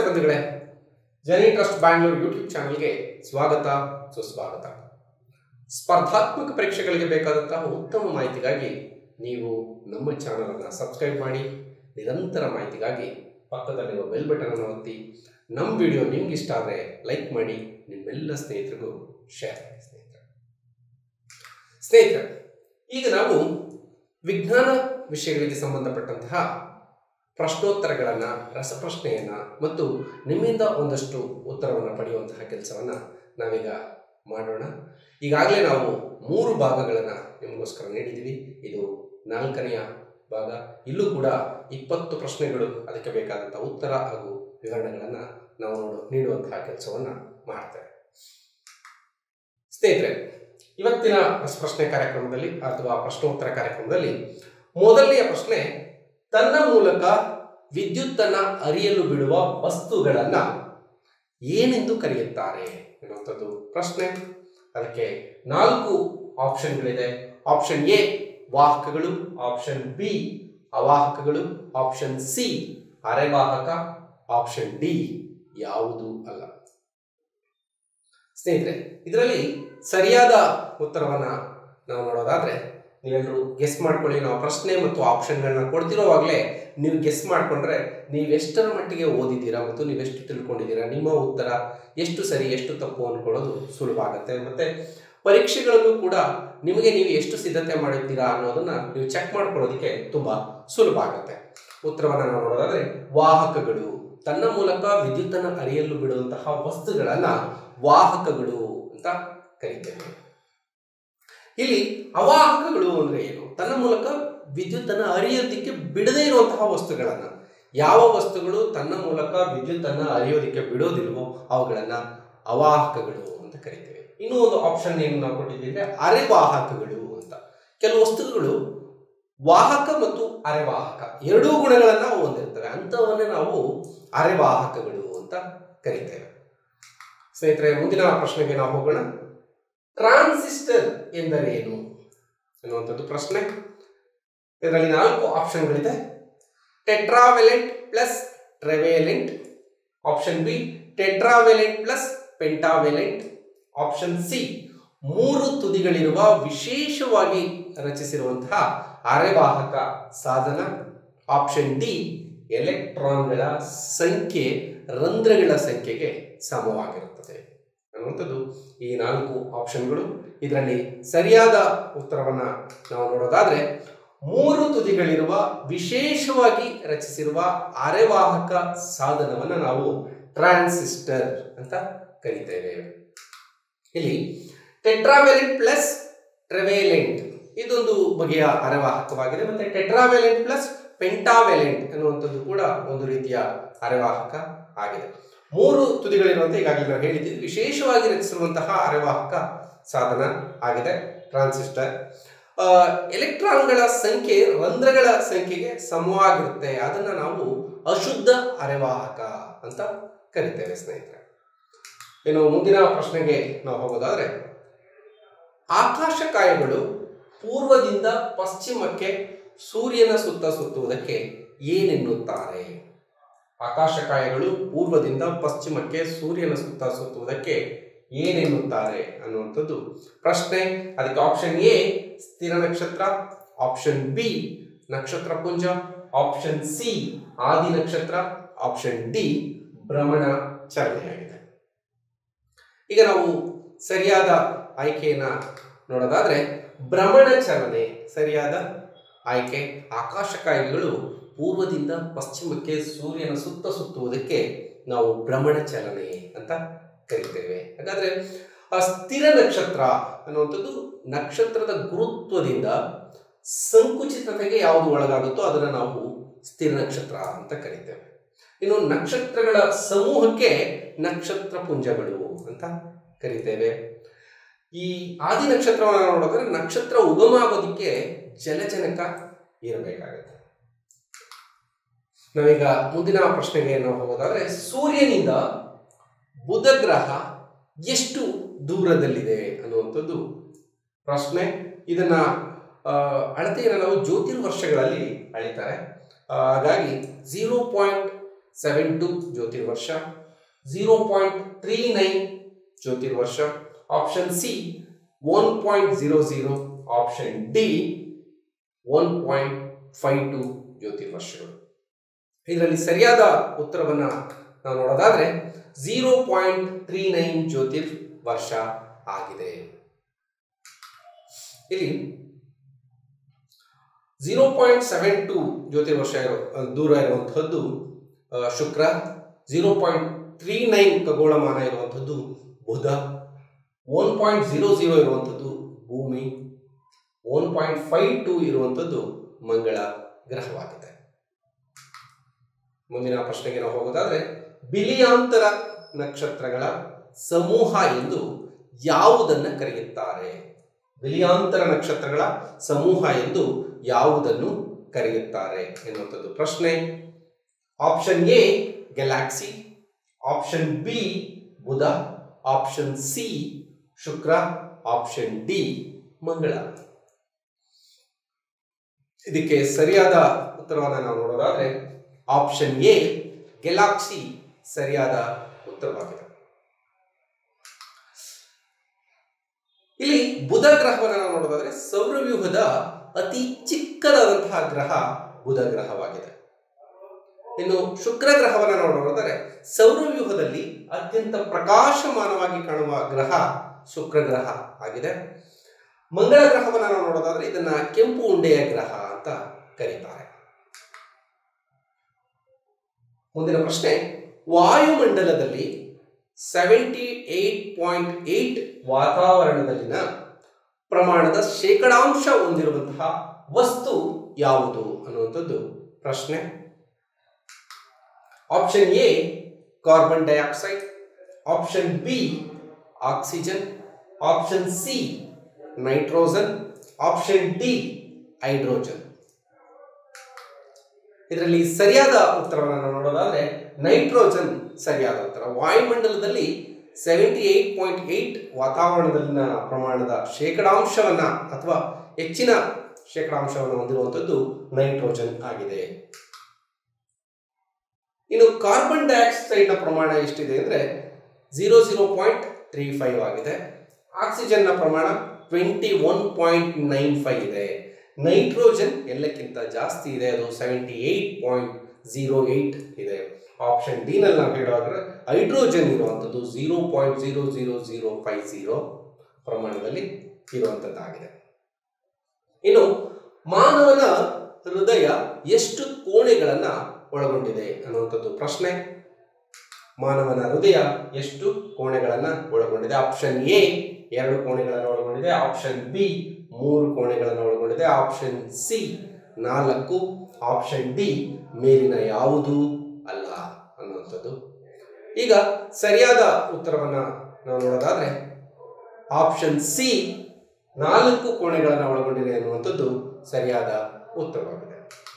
ಬಂಧುಗಳೇ ಜನಿ trust Bangalore YouTube ಚಾನಲ್ಗೆ ಸ್ವಾಗತ ಸುಸ್ವಾಗತ ಸ್ಪರ್ಧಾತ್ಮಕ ಪರೀಕ್ಷೆಗಳಿಗೆ ಬೇಕಾದಂತಹ ಉತ್ತಮ ಮಾಹಿತಿಗಾಗಿ ನೀವು ನಮ್ಮ ಚಾನಲನ್ನು ಸಬ್ಸ್ಕ್ರೈಬ್ ಮಾಡಿ ನಿರಂತರ ಮಾಹಿತಿಗಾಗಿ ಪಕ್ಕದಲ್ಲಿರುವ ಬೆಲ್ ಬಟನ್ ಅನ್ನು ಒತ್ತಿ ನಮ್ಮ ವಿಡಿಯೋ ನಿಮ್ಗೆ ಇಷ್ಟ ಆದರೆ ಲೈಕ್ ಮಾಡಿ ನಿಮ್ಮೆಲ್ಲ ಸ್ನೇಹಿತರಿಗೂ ಶೇರ್ ಮಾಡಿ ಸ್ನೇಹಿತರೆ ಸ್ನೇಹಿತರೆ ಈಗ ನಾವು ವಿಜ್ಞಾನ ವಿಷಯಗಳಿಗೆ ಸಂಬಂಧಪಟ್ಟಂತಹ ಪ್ರಶ್ನೋತ್ತರಗಳನ್ನು ರಸಪ್ರಶ್ನೆಯನ್ನು ಮತ್ತು ನಿಮ್ಮಿಂದ ಒಂದಷ್ಟು ಉತ್ತರವನ್ನು ಪಡೆಯುವಂತಹ ಕೆಲಸವನ್ನು ನಾವೀಗ ಮಾಡೋಣ ಈಗಾಗಲೇ ನಾವು ಮೂರು ಭಾಗಗಳನ್ನು ನಿಮಗೋಸ್ಕರ ನೀಡಿದ್ದೀವಿ ಇದು ನಾಲ್ಕನೆಯ ಭಾಗ ಇಲ್ಲೂ ಕೂಡ ಇಪ್ಪತ್ತು ಪ್ರಶ್ನೆಗಳು ಅದಕ್ಕೆ ಬೇಕಾದಂಥ ಉತ್ತರ ಹಾಗೂ ವಿವರಣೆಗಳನ್ನು ನಾವು ನೋಡು ನೀಡುವಂತಹ ಕೆಲಸವನ್ನು ಮಾಡ್ತೇವೆ ಸ್ನೇಹಿತರೆ ಇವತ್ತಿನ ರಸಪ್ರಶ್ನೆ ಕಾರ್ಯಕ್ರಮದಲ್ಲಿ ಅಥವಾ ಪ್ರಶ್ನೋತ್ತರ ಕಾರ್ಯಕ್ರಮದಲ್ಲಿ ಮೊದಲನೆಯ ಪ್ರಶ್ನೆ ತನ್ನ ಮೂಲಕ ವಿದ್ಯುತ್ತನ್ನ ಅರಿಯಲು ಬಿಡುವ ವಸ್ತುಗಳನ್ನ ಏನೆಂದು ಕರೆಯುತ್ತಾರೆ ಎನ್ನುವಂಥದ್ದು ಪ್ರಶ್ನೆ ಅದಕ್ಕೆ ನಾಲ್ಕು ಆಪ್ಷನ್ಗಳಿದೆ ಆಪ್ಷನ್ ಎ ವಾಹಕಗಳು ಆಪ್ಷನ್ ಬಿ ಅವಾಹಕಗಳು ಆಪ್ಷನ್ ಸಿ ಅರೆವಾಹಕ ಆಪ್ಷನ್ ಡಿ ಯಾವುದು ಅಲ್ಲ ಸ್ನೇಹಿತರೆ ಇದರಲ್ಲಿ ಸರಿಯಾದ ಉತ್ತರವನ್ನ ನಾವು ನೋಡೋದಾದ್ರೆ ನೀವೆಲ್ಲರೂ ಗೆಸ್ ಮಾಡ್ಕೊಳ್ಳಿ ನಾವು ಪ್ರಶ್ನೆ ಮತ್ತು ಆಪ್ಷನ್ಗಳನ್ನ ಕೊಡ್ತಿರೋವಾಗಲೇ ನೀವು ಗೆಸ್ ಮಾಡಿಕೊಂಡ್ರೆ ನೀವೆಷ್ಟರ ಮಟ್ಟಿಗೆ ಓದಿದ್ದೀರಾ ಮತ್ತು ನೀವೆಷ್ಟು ತಿಳ್ಕೊಂಡಿದ್ದೀರಾ ನಿಮ್ಮ ಉತ್ತರ ಎಷ್ಟು ಸರಿ ಎಷ್ಟು ತಪ್ಪು ಅಂದ್ಕೊಳ್ಳೋದು ಸುಲಭ ಆಗುತ್ತೆ ಮತ್ತು ಪರೀಕ್ಷೆಗಳಲ್ಲೂ ಕೂಡ ನಿಮಗೆ ನೀವು ಎಷ್ಟು ಸಿದ್ಧತೆ ಮಾಡಿದ್ದೀರಾ ಅನ್ನೋದನ್ನ ನೀವು ಚೆಕ್ ಮಾಡ್ಕೊಳ್ಳೋದಕ್ಕೆ ತುಂಬ ಸುಲಭ ಆಗುತ್ತೆ ಉತ್ತರವನ್ನು ನಾವು ನೋಡೋದಾದ್ರೆ ವಾಹಕಗಳು ತನ್ನ ಮೂಲಕ ವಿದ್ಯುತ್ತನ್ನು ಅರಿಯಲು ಬಿಡುವಂತಹ ವಸ್ತುಗಳನ್ನ ವಾಹಕಗಳು ಅಂತ ಕರೀತೇವೆ ಇಲ್ಲಿ ಅವಾಹಕಗಳು ಅಂದ್ರೆ ಏನು ತನ್ನ ಮೂಲಕ ವಿದ್ಯುತ್ತನ್ನು ಅರಿಯೋದಕ್ಕೆ ಬಿಡದೇ ಇರುವಂತಹ ವಸ್ತುಗಳನ್ನ ಯಾವ ವಸ್ತುಗಳು ತನ್ನ ಮೂಲಕ ವಿದ್ಯುತ್ತನ್ನು ಅರಿಯೋದಕ್ಕೆ ಬಿಡೋದಿಲ್ವೋ ಅವುಗಳನ್ನ ಅವಾಹಕಗಳು ಅಂತ ಕರಿತೇವೆ ಇನ್ನೂ ಒಂದು ಆಪ್ಷನ್ ಏನು ನಾವು ಕೊಟ್ಟಿದ್ದೀವಿ ಅರೆವಾಹಕಗಳು ಅಂತ ಕೆಲವು ವಸ್ತುಗಳು ವಾಹಕ ಮತ್ತು ಅರೆವಾಹಕ ಎರಡೂ ಗುಣಗಳನ್ನ ಅವು ಹೊಂದಿರ್ತವೆ ಅಂಥವನ್ನೇ ನಾವು ಅರೆವಾಹಕಗಳು ಅಂತ ಕರಿತೇವೆ ಸ್ನೇಹಿತರೆ ಮುಂದಿನ ಪ್ರಶ್ನೆಗೆ ನಾವು ಹೋಗೋಣ ಟ್ರಾನ್ಸಿಸ್ಟರ್ ಎಂದರೇನು ಎನ್ನುವಂಥದ್ದು ಪ್ರಶ್ನೆ ಇದರಲ್ಲಿ ನಾಲ್ಕು ಆಪ್ಷನ್ಗಳಿದೆ tetravalent plus trivalent option B tetravalent plus pentavalent option C ಮೂರು ತುದಿಗಳಿರುವ ವಿಶೇಷವಾಗಿ ರಚಿಸಿರುವಂತಹ ಅರೆವಾಹಕ ಸಾಧನ ಆಪ್ಷನ್ ಡಿ ಎಲೆಕ್ಟ್ರಾನ್ಗಳ ಸಂಖ್ಯೆ ರಂಧ್ರಗಳ ಸಂಖ್ಯೆಗೆ ಸಮವಾಗಿರುತ್ತದೆ ಅನ್ನುವಂಥದ್ದು ಈ ನಾಲ್ಕು ಆಪ್ಷನ್ಗಳು ಇದರಲ್ಲಿ ಸರಿಯಾದ ಉತ್ತರವನ್ನ ನಾವು ನೋಡೋದಾದ್ರೆ ಮೂರು ತುದಿಗಳಿರುವ ವಿಶೇಷವಾಗಿ ರಚಿಸಿರುವ ಅರೆವಾಹಕ ಸಾಧನವನ್ನು ನಾವು ಟ್ರಾನ್ಸಿಸ್ಟರ್ ಅಂತ ಕರಿತೇವೆ ಇಲ್ಲಿ ಟೆಟ್ರಾವೆಲೆಂಟ್ ಪ್ಲಸ್ ಟ್ರೆವೆಲೆಂಟ್ ಇದೊಂದು ಬಗೆಯ ಅರೆವಾಹಕವಾಗಿದೆ ಮತ್ತೆ ಟೆಟ್ರಾವೆಲೆಂಟ್ ಪ್ಲಸ್ ಪೆಂಟಾವೆಲೆಂಟ್ ಅನ್ನುವಂಥದ್ದು ಕೂಡ ಒಂದು ರೀತಿಯ ಅರೆವಾಹಕ ಆಗಿದೆ ಮೂರು ತುದಿಗಳಿರುವಂತೆ ಈಗಾಗಲೇ ನಾವು ಹೇಳಿದ್ದೀವಿ ವಿಶೇಷವಾಗಿ ರಚಿಸಿರುವಂತಹ ಅರೆವಾಹಕ ಸಾಧನ ಆಗಿದೆ ಟ್ರಾನ್ಸಿಸ್ಟರ್ ಎಲೆಕ್ಟ್ರಾನ್ಗಳ ಸಂಖ್ಯೆ ರಂಧ್ರಗಳ ಸಂಖ್ಯೆಗೆ ಸಮವಾಗಿರುತ್ತೆ ಅದನ್ನು ನಾವು ಅಶುದ್ಧ ಅರೆವಾಹಕ ಅಂತ ಕರಿತೇವೆ ಸ್ನೇಹಿತರೆ ಇನ್ನು ಮುಂದಿನ ಪ್ರಶ್ನೆಗೆ ನಾವು ಹೋಗೋದಾದ್ರೆ ಆಕಾಶಕಾಯಗಳು ಪೂರ್ವದಿಂದ ಪಶ್ಚಿಮಕ್ಕೆ ಸೂರ್ಯನ ಸುತ್ತ ಸುತ್ತುವುದಕ್ಕೆ ಏನೆನ್ನುತ್ತಾರೆ ಆಕಾಶಕಾಯಗಳು ಪೂರ್ವದಿಂದ ಪಶ್ಚಿಮಕ್ಕೆ ಸೂರ್ಯನ ಸುತ್ತ ಸುತ್ತುವುದಕ್ಕೆ ಏನೆನ್ನುತ್ತಾರೆ ಅನ್ನುವಂಥದ್ದು ಪ್ರಶ್ನೆ ಅದಕ್ಕೆ ಆಪ್ಷನ್ ಎ ಸ್ಥಿರ ನಕ್ಷತ್ರ ಆಪ್ಷನ್ ಬಿ ನಕ್ಷತ್ರ ಪುಂಜ ಆಪ್ಷನ್ ಸಿ ಆದಿ ನಕ್ಷತ್ರ ಆಪ್ಷನ್ ಡಿ ಭ್ರಮಣ ಚಲನೆಯಾಗಿದೆ ಈಗ ನಾವು ಸರಿಯಾದ ಆಯ್ಕೆಯನ್ನ ನೋಡೋದಾದ್ರೆ ಭ್ರಮಣ ಚಲನೆ ಸರಿಯಾದ ಆಯ್ಕೆ ಆಕಾಶಕಾಯಿಗಳು ಪೂರ್ವದಿಂದ ಪಶ್ಚಿಮಕ್ಕೆ ಸೂರ್ಯನ ಸುತ್ತ ಸುತ್ತುವುದಕ್ಕೆ ನಾವು ಭ್ರಮಣ ಚಲನೆ ಅಂತ ಕರಿತೇವೆ ಹಾಗಾದ್ರೆ ಆ ಸ್ಥಿರ ನಕ್ಷತ್ರ ಅನ್ನುವಂಥದ್ದು ನಕ್ಷತ್ರದ ಗುರುತ್ವದಿಂದ ಸಂಕುಚಿತತೆಗೆ ಯಾವುದು ಒಳಗಾಗುತ್ತೋ ಅದನ್ನು ನಾವು ಸ್ಥಿರ ನಕ್ಷತ್ರ ಅಂತ ಕರಿತೇವೆ ಇನ್ನು ನಕ್ಷತ್ರಗಳ ಸಮೂಹಕ್ಕೆ ನಕ್ಷತ್ರ ಪುಂಜಗಳು ಅಂತ ಕರಿತೇವೆ ಈ ಆದಿ ನಕ್ಷತ್ರವನ್ನು ನೋಡಿದ್ರೆ ನಕ್ಷತ್ರ ಉಗಮ ಆಗೋದಕ್ಕೆ ಜಲಜನಕ ಇರಬೇಕಾಗುತ್ತೆ ನಾವೀಗ ಮುಂದಿನ ಪ್ರಶ್ನೆಗೆ ನಾವು ಹೋಗೋದಾದ್ರೆ ಸೂರ್ಯನಿಂದ ಬುಧ ಗ್ರಹ ಎಷ್ಟು ದೂರದಲ್ಲಿದೆ ಅನ್ನುವಂಥದ್ದು ಪ್ರಶ್ನೆ ಇದನ್ನ ಆ, ಅಳತೆಯನ್ನು ನಾವು ಜ್ಯೋತಿರ್ವರ್ಷಗಳಲ್ಲಿ ಅಳಿತಾರೆ ಆ, ಹಾಗಾಗಿ ಝೀರೋ ಪಾಯಿಂಟ್ ಸೆವೆನ್ ಟು ಜ್ಯೋತಿರ್ವರ್ಷ ಝೀರೋ ಪಾಯಿಂಟ್ ತ್ರೀ ನೈನ್ ಜ್ಯೋತಿರ್ವರ್ಷ option C one point zero zero option D one point five two ಜ್ಯೋತಿರ್ವರ್ಷಗಳು ಇದರಲ್ಲಿ ಸರಿಯಾದ ಉತ್ತರವನ್ನ ನಾವು ನೋಡೋದಾದ್ರೆ ಝೀರೋ ಪಾಯಿಂಟ್ ತ್ರೀ ನೈನ್ ಜ್ಯೋತಿರ್ ವರ್ಷ ಆಗಿದೆ ಇಲ್ಲಿ ಝೀರೋ ಪಾಯಿಂಟ್ ಸೆವೆನ್ ಟು ಜ್ಯೋತಿರ್ವರ್ಷ ಇರೋ ದೂರ ಇರುವಂತಹದ್ದು ಆ, ಶುಕ್ರ ಝೀರೋ ಪಾಯಿಂಟ್ ತ್ರೀ ನೈನ್ ಖಗೋಳಮಾನ ಇರುವಂಥದ್ದು ಬುಧ ಒನ್ ಪಾಯಿಂಟ್ ಝೀರೋ ಝೀರೋ ಇರುವಂಥದ್ದು ಭೂಮಿ ಒನ್ ಪಾಯಿಂಟ್ ಫೈವ್ ಟು ಇರುವಂಥದ್ದು ಮಂಗಳ ಗ್ರಹವಾಗಿದೆ ಮುಂದಿನ ಪ್ರಶ್ನೆಗೆ ನಾವು ಹೋಗೋದಾದ್ರೆ ಬಿಲಿಯಾಂತರ ನಕ್ಷತ್ರಗಳ ಸಮೂಹ ಎಂದು ಯಾವುದನ್ನು ಕರೆಯುತ್ತಾರೆ ಬಿಲಿಯಾಂತರ ನಕ್ಷತ್ರಗಳ ಸಮೂಹ ಎಂದು ಯಾವುದನ್ನು ಕರೆಯುತ್ತಾರೆ ಎನ್ನುವಂಥದ್ದು ಪ್ರಶ್ನೆ option A galaxy option B ಬುಧ ಆಪ್ಷನ್ ಸಿ ಶುಕ್ರ ಆಪ್ಷನ್ ಡಿ ಮಂಗಳ ಇದಕ್ಕೆ ಸರಿಯಾದ ಉತ್ತರವನ್ನು ನಾವು ನೋಡೋದಾದ್ರೆ ಆಪ್ಷನ್ ಎ ಗೆಲಾಕ್ಸಿ ಸರಿಯಾದ ಉತ್ತರವಾಗಿದೆ ಇಲ್ಲಿ ಬುಧ ಗ್ರಹವನ್ನು ನಾವು ನೋಡೋದಾದ್ರೆ ಸೌರವ್ಯೂಹದ ಅತಿ ಚಿಕ್ಕದಾದಂತಹ ಗ್ರಹ ಬುಧ ಗ್ರಹವಾಗಿದೆ ಇನ್ನು ಶುಕ್ರ ಗ್ರಹವನ್ನು ನಾವು ನೋಡೋದಾದ್ರೆ ಸೌರವ್ಯೂಹದಲ್ಲಿ ಅತ್ಯಂತ ಪ್ರಕಾಶಮಾನವಾಗಿ ಕಾಣುವ ಗ್ರಹ ಶುಕ್ರ ಗ್ರಹ ಆಗಿದೆ ಮಂಗಳ ಗ್ರಹವನ್ನು ನಾವು ನೋಡೋದಾದ್ರೆ ಇದನ್ನ ಕೆಂಪು ಉಂಡೆಯ ಗ್ರಹ ಅಂತ ಕರೀತಾರೆ ಮುಂದಿನ ಪ್ರಶ್ನೆ ವಾಯುಮಂಡಲದಲ್ಲಿ ಸೆವೆಂಟಿ ಏಟ್ ಪಾಯಿಂಟ್ ಏಟ್ ವಾತಾವರಣದಲ್ಲಿನ ಪ್ರಮಾಣದ ಶೇಕಡಾಂಶ ಹೊಂದಿರುವಂತಹ ವಸ್ತು ಯಾವುದು ಅನ್ನುವಂಥದ್ದು ಪ್ರಶ್ನೆ option A carbon dioxide option B oxygen option C nitrogen option D hydrogen ಇದರಲ್ಲಿ ಸರಿಯಾದ ಉತ್ತರವನ್ನು ನಾವು ನೋಡೋದಾದ್ರೆ ನೈಟ್ರೋಜನ್ ಸರಿಯಾದ ಉತ್ತರ ವಾಯುಮಂಡಲದಲ್ಲಿ ಸೆವೆಂಟಿ ಏಟ್ ಪಾಯಿಂಟ್ ಏಟ್ ವಾತಾವರಣದಲ್ಲಿನ ಪ್ರಮಾಣದ ಶೇಕಡಾಂಶವನ್ನ ಅಥವಾ ಹೆಚ್ಚಿನ ಶೇಕಡಾಂಶವನ್ನು ಹೊಂದಿರುವಂಥದ್ದು ನೈಟ್ರೋಜನ್ ಆಗಿದೆ ಇನ್ನು ಕಾರ್ಬನ್ ಡೈಆಕ್ಸೈಡ್ನ ಪ್ರಮಾಣ ಎಷ್ಟಿದೆ ಅಂದರೆ zero zero point three five ಆಗಿದೆ ಆಕ್ಸಿಜನ್ನ ಪ್ರಮಾಣ twenty one point nine five ಇದೆ ನೈಟ್ರೋಜನ್ ಎಲ್ಲಕ್ಕಿಂತ ಜಾಸ್ತಿ ಇದೆ ಅದು seventy eight point zero eight ಇದೆ ಆಪ್ಷನ್ ಡಿನಲ್ಲಿ ನಾವು ಹೇಳುವಾಗ ಹೈಡ್ರೋಜನ್ ಇರುವಂಥದ್ದು zero point zero zero zero five zero ಪ್ರಮಾಣದಲ್ಲಿ ಇರುವಂಥದ್ದಾಗಿದೆ ಇನ್ನು ಮಾನವನ ಹೃದಯ ಎಷ್ಟು ಕೋಣೆಗಳನ್ನು ಒಳಗೊಂಡಿದೆ ಅನ್ನುವಂಥದ್ದು ಪ್ರಶ್ನೆ ಮಾನವನ ಹೃದಯ ಎಷ್ಟು ಕೋಣೆಗಳನ್ನು ಒಳಗೊಂಡಿದೆ ಆಪ್ಷನ್ ಎ ಎರಡು ಕೋಣೆಗಳನ್ನು ಒಳಗೊಂಡಿದೆ ಆಪ್ಷನ್ ಬಿ ಮೂರು ಕೋಣೆಗಳನ್ನು ಒಳಗೊಂಡಿದೆ ಆಪ್ಷನ್ ಸಿ ನಾಲ್ಕು ಆಪ್ಷನ್ ಡಿ ಮೇಲಿನ ಯಾವುದು ಅಲ್ಲ ಅನ್ನುವಂಥದ್ದು ಈಗ ಸರಿಯಾದ ಉತ್ತರವನ್ನು ನಾವು ನೋಡೋದಾದ್ರೆ ಆಪ್ಷನ್ ಸಿ ನಾಲ್ಕು ಕೋಣೆಗಳನ್ನು ಒಳಗೊಂಡಿದೆ ಅನ್ನುವಂಥದ್ದು ಸರಿಯಾದ ಉತ್ತರವಾಗಿದೆ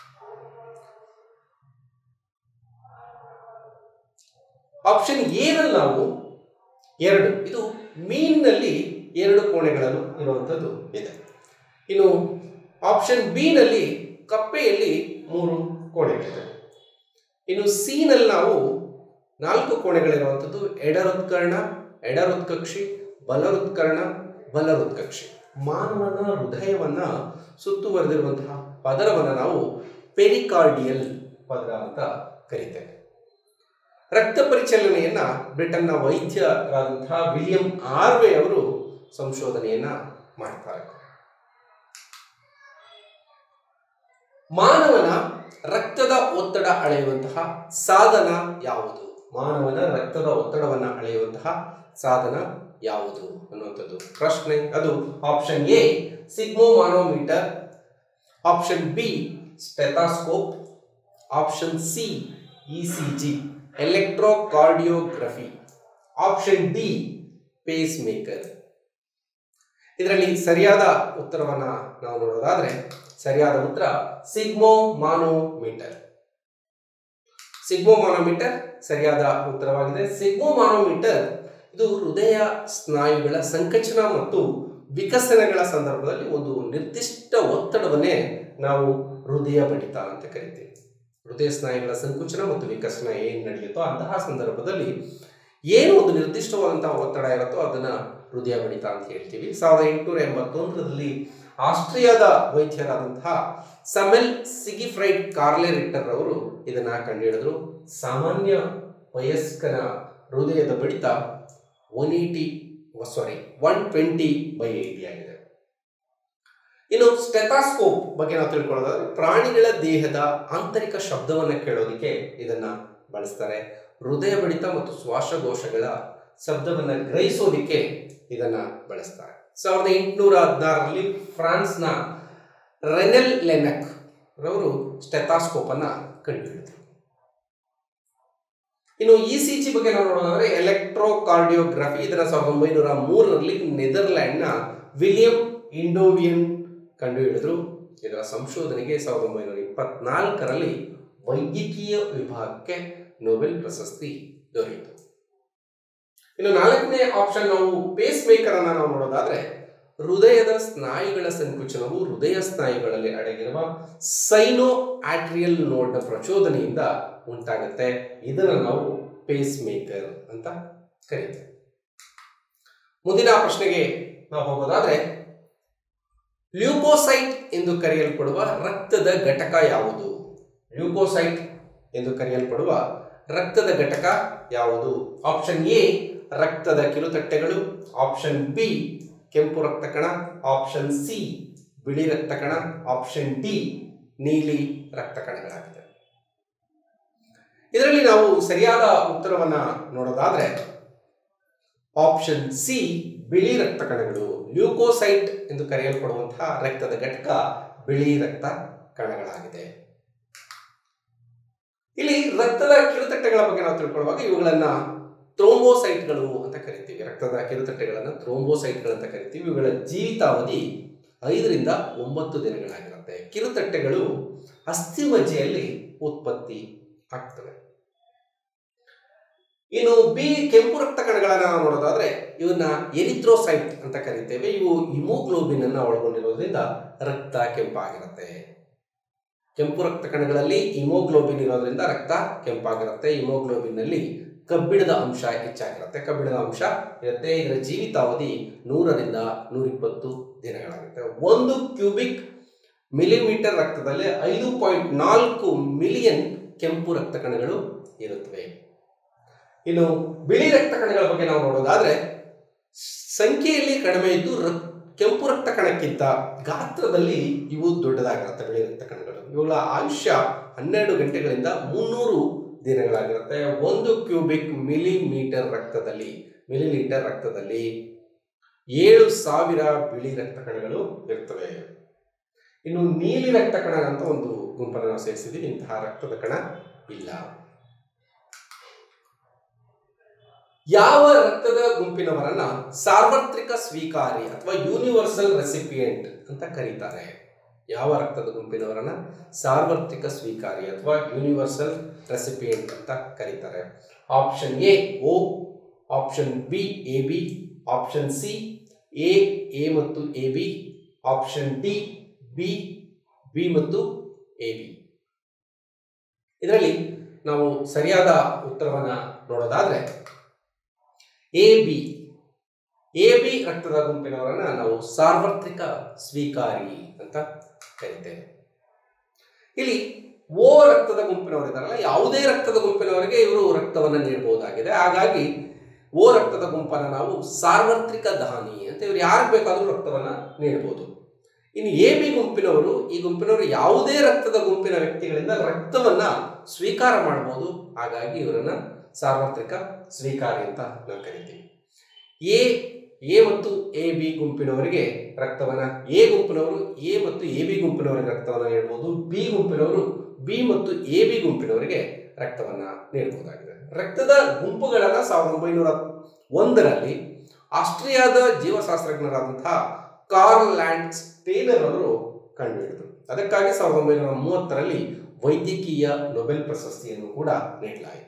ಆಪ್ಷನ್ ಎನಲ್ಲಿ ನಾವು ಎರಡು ಇದು ಮೀನಿನಲ್ಲಿ ಎರಡು ಕೋಣೆಗಳನ್ನು ಇರುವಂಥದ್ದು ಇದೆ ಇನ್ನು ಆಪ್ಷನ್ ಬಿ ನಲ್ಲಿ ಕಪ್ಪೆಯಲ್ಲಿ ಮೂರು ಕೋಣೆಗಳಿದೆ ಇನ್ನು ಸಿ ನಲ್ಲಿ ನಾವು ನಾಲ್ಕು ಕೋಣೆಗಳಿರುವಂಥದ್ದು ಎಡರುತ್ಕರ್ಣ ಎಡರುತ್ಕಕ್ಷಿ ಬಲರುತ್ಕರ್ಣ ಬಲರುತ್ಕಕ್ಷಿ ಮಾನವನ ಹೃದಯವನ್ನ ಸುತ್ತುವರೆದಿರುವಂತಹ ಪದರವನ್ನು ನಾವು ಪೆರಿಕಾರ್ಡಿಯಲ್ ಪದರ ಅಂತ ಕರಿತೇವೆ ರಕ್ತ ಪರಿಚಲನೆಯನ್ನ ಬ್ರಿಟನ್ನ ವೈದ್ಯರಾದಂತಹ ವಿಲಿಯಂ ಆರ್ವೆ ಅವರು ಸಂಶೋಧನೆಯನ್ನ ಮಾಡ್ತಾರೆ ಮಾನವನ ರಕ್ತದ ಒತ್ತಡ ಅಳೆಯುವಂತಹ ಸಾಧನ ಯಾವುದು ಮಾನವನ ರಕ್ತದ ಒತ್ತಡವನ್ನು ಅಳೆಯುವಂತಹ ಸಾಧನ ಯಾವುದು ಅನ್ನುವಂಥದ್ದು ಪ್ರಶ್ನೆ ಅದು option A sphygmomanometer option B stethoscope option C E C G electrocardiography option D pacemaker ಇದರಲ್ಲಿ ಸರಿಯಾದ ಉತ್ತರವನ್ನ ನಾವು ನೋಡೋದಾದ್ರೆ ಸರಿಯಾದ ಉತ್ತರ ಸಿಗ್ಮೋ ಮಾನೋಮೀಟರ್ ಸಿಗ್ಮೋ ಮಾನೋಮೀಟರ್ ಸರಿಯಾದ ಉತ್ತರವಾಗಿದೆ ಸಿಗ್ಮೋ ಮಾನೋಮೀಟರ್ ಇದು ಹೃದಯ ಸ್ನಾಯುಗಳ ಸಂಕಚನ ಮತ್ತು ವಿಕಸನಗಳ ಸಂದರ್ಭದಲ್ಲಿ ಒಂದು ನಿರ್ದಿಷ್ಟ ಒತ್ತಡವನ್ನೇ ನಾವು ಹೃದಯ ಬಡಿತ ಅಂತ ಕರಿತೀವಿ ಹೃದಯ ಸ್ನಾಯುಗಳ ಸಂಕುಚನ ಮತ್ತು ವಿಕಸನ ಏನು ನಡೆಯುತ್ತೋ ಅಂತಹ ಸಂದರ್ಭದಲ್ಲಿ ಏನು ಒಂದು ನಿರ್ದಿಷ್ಟವಾದಂತಹ ಒತ್ತಡ ಇರುತ್ತೋ ಅದನ್ನ ಹೃದಯ ಬಡಿತ ಅಂತ ಹೇಳ್ತೀವಿ ಸಾವಿರದ ಎಂಟುನೂರ ಎಂಬತ್ತೊಂದರಲ್ಲಿ ಆಸ್ಟ್ರಿಯಾದ ವೈದ್ಯರಾದಂತಹ ಸಮೆಲ್ ಸಿಗಿಫ್ರೈಡ್ ಕಾರ್ಲೆ ರಿಟ್ಟರ್ ಅವರು ಇದನ್ನ ಕಂಡುಹಿಡಿದ್ರು ಸಾಮಾನ್ಯ ವಯಸ್ಕನ ಹೃದಯದ ಬಡಿತ one eighty sorry one twenty by eighty ಆಗಿದೆ ಇನ್ನು ಸ್ಟೆಥಾಸ್ಕೋಪ್ ಬಗ್ಗೆ ನಾವು ತಿಳ್ಕೊಳ್ಳೋದಾದ್ರೆ ಪ್ರಾಣಿಗಳ ದೇಹದ ಆಂತರಿಕ ಶಬ್ದವನ್ನು ಕೇಳೋದಕ್ಕೆ ಇದನ್ನ ಬಳಸ್ತಾರೆ ಹೃದಯ ಬಡಿತ ಮತ್ತು ಶ್ವಾಸಕೋಶಗಳ ಶಬ್ದವನ್ನು ಗ್ರಹಿಸೋದಕ್ಕೆ ಇದನ್ನ ಬಳಸ್ತಾರೆ ಸಾವಿರದ ಎಂಟುನೂರ ಹದಿನಾರರಲ್ಲಿ ಫ್ರಾನ್ಸ್ನ ರೆನೆಲ್ ಲೆನಕ್ ರವರು ಸ್ಟೆಥಾಸ್ಕೋಪ್ ಅನ್ನ ಕಂಡುಹಿಡಿದರು ಇನ್ನು ಇ ಸಿ ಜಿ ಬಗ್ಗೆ ನಾವು ನೋಡೋದಾದ್ರೆ ಎಲೆಕ್ಟ್ರೋಕಾರ್ಡಿಯೋಗ್ರಫಿ ಇದನ್ನ ಸಾವಿರದ ಒಂಬೈನೂರ ಮೂರರಲ್ಲಿ ನೆದರ್ಲ್ಯಾಂಡ್ನ ವಿಲಿಯಂ ಇಂಡೋವಿಯನ್ ಕಂಡುಹಿಡಿದ್ರು ಇದರ ಸಂಶೋಧನೆಗೆ ಸಾವಿರದ ಒಂಬೈನೂರ ಇಪ್ಪತ್ನಾಲ್ಕರಲ್ಲಿ ವೈದ್ಯಕೀಯ ವಿಭಾಗಕ್ಕೆ ನೊಬೆಲ್ ಪ್ರಶಸ್ತಿ ದೊರೆಯಿತು ಇನ್ನು ನಾಲ್ಕನೇ ಆಪ್ಷನ್ ನಾವು ಪೇಸ್ ಮೇಕರ್ ಅನ್ನ ನಾವು ನೋಡೋದಾದ್ರೆ ಹೃದಯದ ಸ್ನಾಯುಗಳ ಸಂಕುಚನವು ಹೃದಯ ಸ್ನಾಯುಗಳಲ್ಲಿ ಅಡಗಿರುವ ಸೈನೋ ಆಟ್ರಿಯಲ್ ನೋಡ್ನ ಪ್ರಚೋದನೆಯಿಂದ ಉಂಟಾಗುತ್ತೆ ಇದನ್ನು ನಾವು ಪೇಸ್ ಮೇಕರ್ ಅಂತ ಕರೀತೇವೆ ಮುಂದಿನ ಪ್ರಶ್ನೆಗೆ ನಾವು ಹೋಗೋದಾದ್ರೆ ಲ್ಯೂಕೋಸೈಟ್ ಎಂದು ಕರೆಯಲ್ಪಡುವ ರಕ್ತದ ಘಟಕ ಯಾವುದು ಲ್ಯೂಕೋಸೈಟ್ ಎಂದು ಕರೆಯಲ್ಪಡುವ ರಕ್ತದ ಘಟಕ ಯಾವುದು ಆಪ್ಷನ್ ಎ ರಕ್ತದ ಕಿರುತಟ್ಟೆಗಳು ಆಪ್ಷನ್ ಬಿ ಕೆಂಪು ರಕ್ತ ಕಣ ಆಪ್ಷನ್ ಸಿ ಬಿಳಿ ರಕ್ತ ಕಣ ಆಪ್ಷನ್ ಡಿ ನೀಲಿ ರಕ್ತ ಕಣಗಳಾಗಿದೆ ಇದರಲ್ಲಿ ನಾವು ಸರಿಯಾದ ಉತ್ತರವನ್ನ ನೋಡೋದಾದ್ರೆ ಆಪ್ಷನ್ ಸಿ ಬಿಳಿ ರಕ್ತ ಕಣಗಳು ಲ್ಯೂಕೋಸೈಟ್ ಎಂದು ಕರೆಯಲ್ಪಡುವಂತಹ ರಕ್ತದ ಘಟಕ ಬಿಳಿ ರಕ್ತ ಕಣಗಳಾಗಿದೆ ಇಲ್ಲಿ ರಕ್ತದ ಕಿರುತಟ್ಟೆಗಳ ಬಗ್ಗೆ ನಾವು ತಿಳ್ಕೊಳ್ಳುವಾಗ ಇವುಗಳನ್ನ ಥ್ರೋಂಬೋಸೈಟ್ಗಳು ಅಂತ ಕರಿತೀವಿ ರಕ್ತದ ಕಿರುತಟ್ಟೆಗಳನ್ನು ಥ್ರೋಂಬೋಸೈಟ್ಗಳಂತ ಕರಿತೀವಿ ಇವುಗಳ ಜೀವಿತಾವಧಿ ಐದರಿಂದ ಒಂಬತ್ತು ದಿನಗಳಾಗಿರುತ್ತೆ ಕಿರುತಟ್ಟೆಗಳು ಅಸ್ಥಿಮಜ್ಜೆಯಲ್ಲಿ ಉತ್ಪತ್ತಿ ಆಗ್ತವೆ ಇನ್ನು ಬಿ ಕೆಂಪು ರಕ್ತ ಕಣಗಳನ್ನ ನಾವು ನೋಡೋದಾದ್ರೆ ಇವನ್ನ ಎರಿಥ್ರೋಸೈಟ್ ಅಂತ ಕರಿತೇವೆ ಇವು ಹಿಮೋಗ್ಲೋಬಿನ್ ಅನ್ನ ಒಳಗೊಂಡಿರೋದ್ರಿಂದ ರಕ್ತ ಕೆಂಪಾಗಿರುತ್ತೆ ಕೆಂಪು ರಕ್ತ ಕಣಗಳಲ್ಲಿ ಹಿಮೋಗ್ಲೋಬಿನ್ ಇರೋದ್ರಿಂದ ರಕ್ತ ಕೆಂಪಾಗಿರುತ್ತೆ ಹಿಮೋಗ್ಲೋಬಿನ್ ನಲ್ಲಿ ಕಬ್ಬಿಣದ ಅಂಶ ಹೆಚ್ಚಾಗಿರುತ್ತೆ ಕಬ್ಬಿಣದ ಅಂಶ ಇರುತ್ತೆ ಇದರ ಜೀವಿತಾವಧಿ ನೂರರಿಂದ ನೂರಿಪ್ಪತ್ತು ದಿನಗಳಾಗುತ್ತೆ ಒಂದು ಕ್ಯೂಬಿಕ್ ಮಿಲಿಮೀಟರ್ ರಕ್ತದಲ್ಲಿ ಐದು ಪಾಯಿಂಟ್ ನಾಲ್ಕು ಮಿಲಿಯನ್ ಕೆಂಪು ರಕ್ತ ಕಣಗಳು ಇರುತ್ತವೆ ಇನ್ನು ಬಿಳಿ ರಕ್ತ ಕಣಗಳ ಬಗ್ಗೆ ನಾವು ನೋಡೋದಾದ್ರೆ ಸಂಖ್ಯೆಯಲ್ಲಿ ಕಡಿಮೆ ಇದ್ದು ರಕ್- ಕೆಂಪು ರಕ್ತ ಕಣಕ್ಕಿಂತ ಗಾತ್ರದಲ್ಲಿ ಇವು ದೊಡ್ಡದಾಗಿರುತ್ತೆ ಬಿಳಿ ರಕ್ತ ಕಣಗಳು ಇವುಗಳ ಆಯುಷ್ಯ ಹನ್ನೆರಡು ಗಂಟೆಗಳಿಂದ ಮುನ್ನೂರು ದಿನಗಳಾಗಿರುತ್ತೆ ಒಂದು ಕ್ಯೂಬಿಕ್ ಮಿಲಿಮೀಟರ್ ರಕ್ತದಲ್ಲಿ ಮಿಲಿಲೀಟರ್ ರಕ್ತದಲ್ಲಿ ಏಳು ಸಾವಿರ ಬಿಳಿ ರಕ್ತ ಕಣಗಳು ಇರ್ತವೆ ಇನ್ನು ನೀಲಿ ರಕ್ತ ಕಣ ಅಂತ ಒಂದು ಗುಂಪನ್ನು ನಾವು ಸೇರಿಸಿದ್ದೀವಿ ಇಂತಹ ರಕ್ತದ ಕಣ ಇಲ್ಲ ಯಾವ ರಕ್ತದ ಗುಂಪಿನವರನ್ನ ಸಾರ್ವತ್ರಿಕ ಸ್ವೀಕಾರಿ ಅಥವಾ ಯೂನಿವರ್ಸಲ್ ರೆಸಿಪಿಯೆಂಟ್ ಅಂತ ಕರೀತಾರೆ ಯಾವ ರಕ್ತದ ಗುಂಪಿನವರನ್ನ ಸಾರ್ವತ್ರಿಕ ಸ್ವೀಕಾರಿ ಅಥವಾ ಯೂನಿವರ್ಸಲ್ ರೆಸಿಪಿಯೆಂಟ್ ಅಂತ ಕರೀತಾರೆ option A O option B A B option C A A ಮತ್ತು A B option D B B ಮತ್ತು ಎ ಬಿ ಇದರಲ್ಲಿ ನಾವು ಸರಿಯಾದ ಉತ್ತರವನ್ನ ನೋಡೋದಾದ್ರೆ ಎ ಬಿ ಎ ಬಿ ರಕ್ತದ ಗುಂಪಿನವರನ್ನ ನಾವು ಸಾರ್ವತ್ರಿಕ ಸ್ವೀಕಾರಿ ಅಂತ ಕರಿತೇವೆ ಇಲ್ಲಿ ಓ ರಕ್ತದ ಗುಂಪಿನವರಿದ್ದಾರಲ್ಲ ಯಾವುದೇ ರಕ್ತದ ಗುಂಪಿನವರಿಗೆ ಇವರು ರಕ್ತವನ್ನು ನೀಡಬಹುದಾಗಿದೆ ಹಾಗಾಗಿ ಓ ರಕ್ತದ ಗುಂಪನ್ನು ನಾವು ಸಾರ್ವತ್ರಿಕ ದಾನಿ ಅಂತ ಇವರು ಯಾರಿಗೆ ಬೇಕಾದರೂ ರಕ್ತವನ್ನು ನೀಡಬಹುದು ಇನ್ನು ಎ ಬಿ ಗುಂಪಿನವರು ಈ ಗುಂಪಿನವರು ಯಾವುದೇ ರಕ್ತದ ಗುಂಪಿನ ವ್ಯಕ್ತಿಗಳಿಂದ ರಕ್ತವನ್ನ ಸ್ವೀಕಾರ ಮಾಡಬಹುದು ಹಾಗಾಗಿ ಇವರನ್ನ ಸಾರ್ವತ್ರಿಕ ಸ್ವೀಕಾರಿ ಅಂತ ನಾವು ಕರಿತೀವಿ ಎ ಎ ಮತ್ತು ಎ ಬಿ ಗುಂಪಿನವರಿಗೆ ರಕ್ತವನ್ನ ಎ ಗುಂಪಿನವರು ಎ ಮತ್ತು ಎ ಬಿ ಗುಂಪಿನವರಿಗೆ ರಕ್ತವನ್ನ ನೀಡಬಹುದು ಬಿ ಗುಂಪಿನವರು ಬಿ ಮತ್ತು ಎ ಬಿ ಗುಂಪಿನವರಿಗೆ ರಕ್ತವನ್ನ ನೀಡಬಹುದಾಗಿದೆ ರಕ್ತದ ಗುಂಪುಗಳನ್ನ ಸಾವಿರದ ಒಂಬೈನೂರ ಒಂದರಲ್ಲಿ ಆಸ್ಟ್ರಿಯಾದ ಜೀವಶಾಸ್ತ್ರಜ್ಞರಾದಂತಹ ಕಾರ್ಲ್ ಲ್ಯಾಂಡ್ ಸ್ಟೇನರ್ ಅವರು ಕಂಡುಹಿಡಿದರು ಅದಕ್ಕಾಗಿ ಸಾವಿರದ ಒಂಬೈನೂರ ಮೂವತ್ತರಲ್ಲಿ ವೈದ್ಯಕೀಯ ನೊಬೆಲ್ ಪ್ರಶಸ್ತಿಯನ್ನು ಕೂಡ ನೀಡಲಾಯಿತು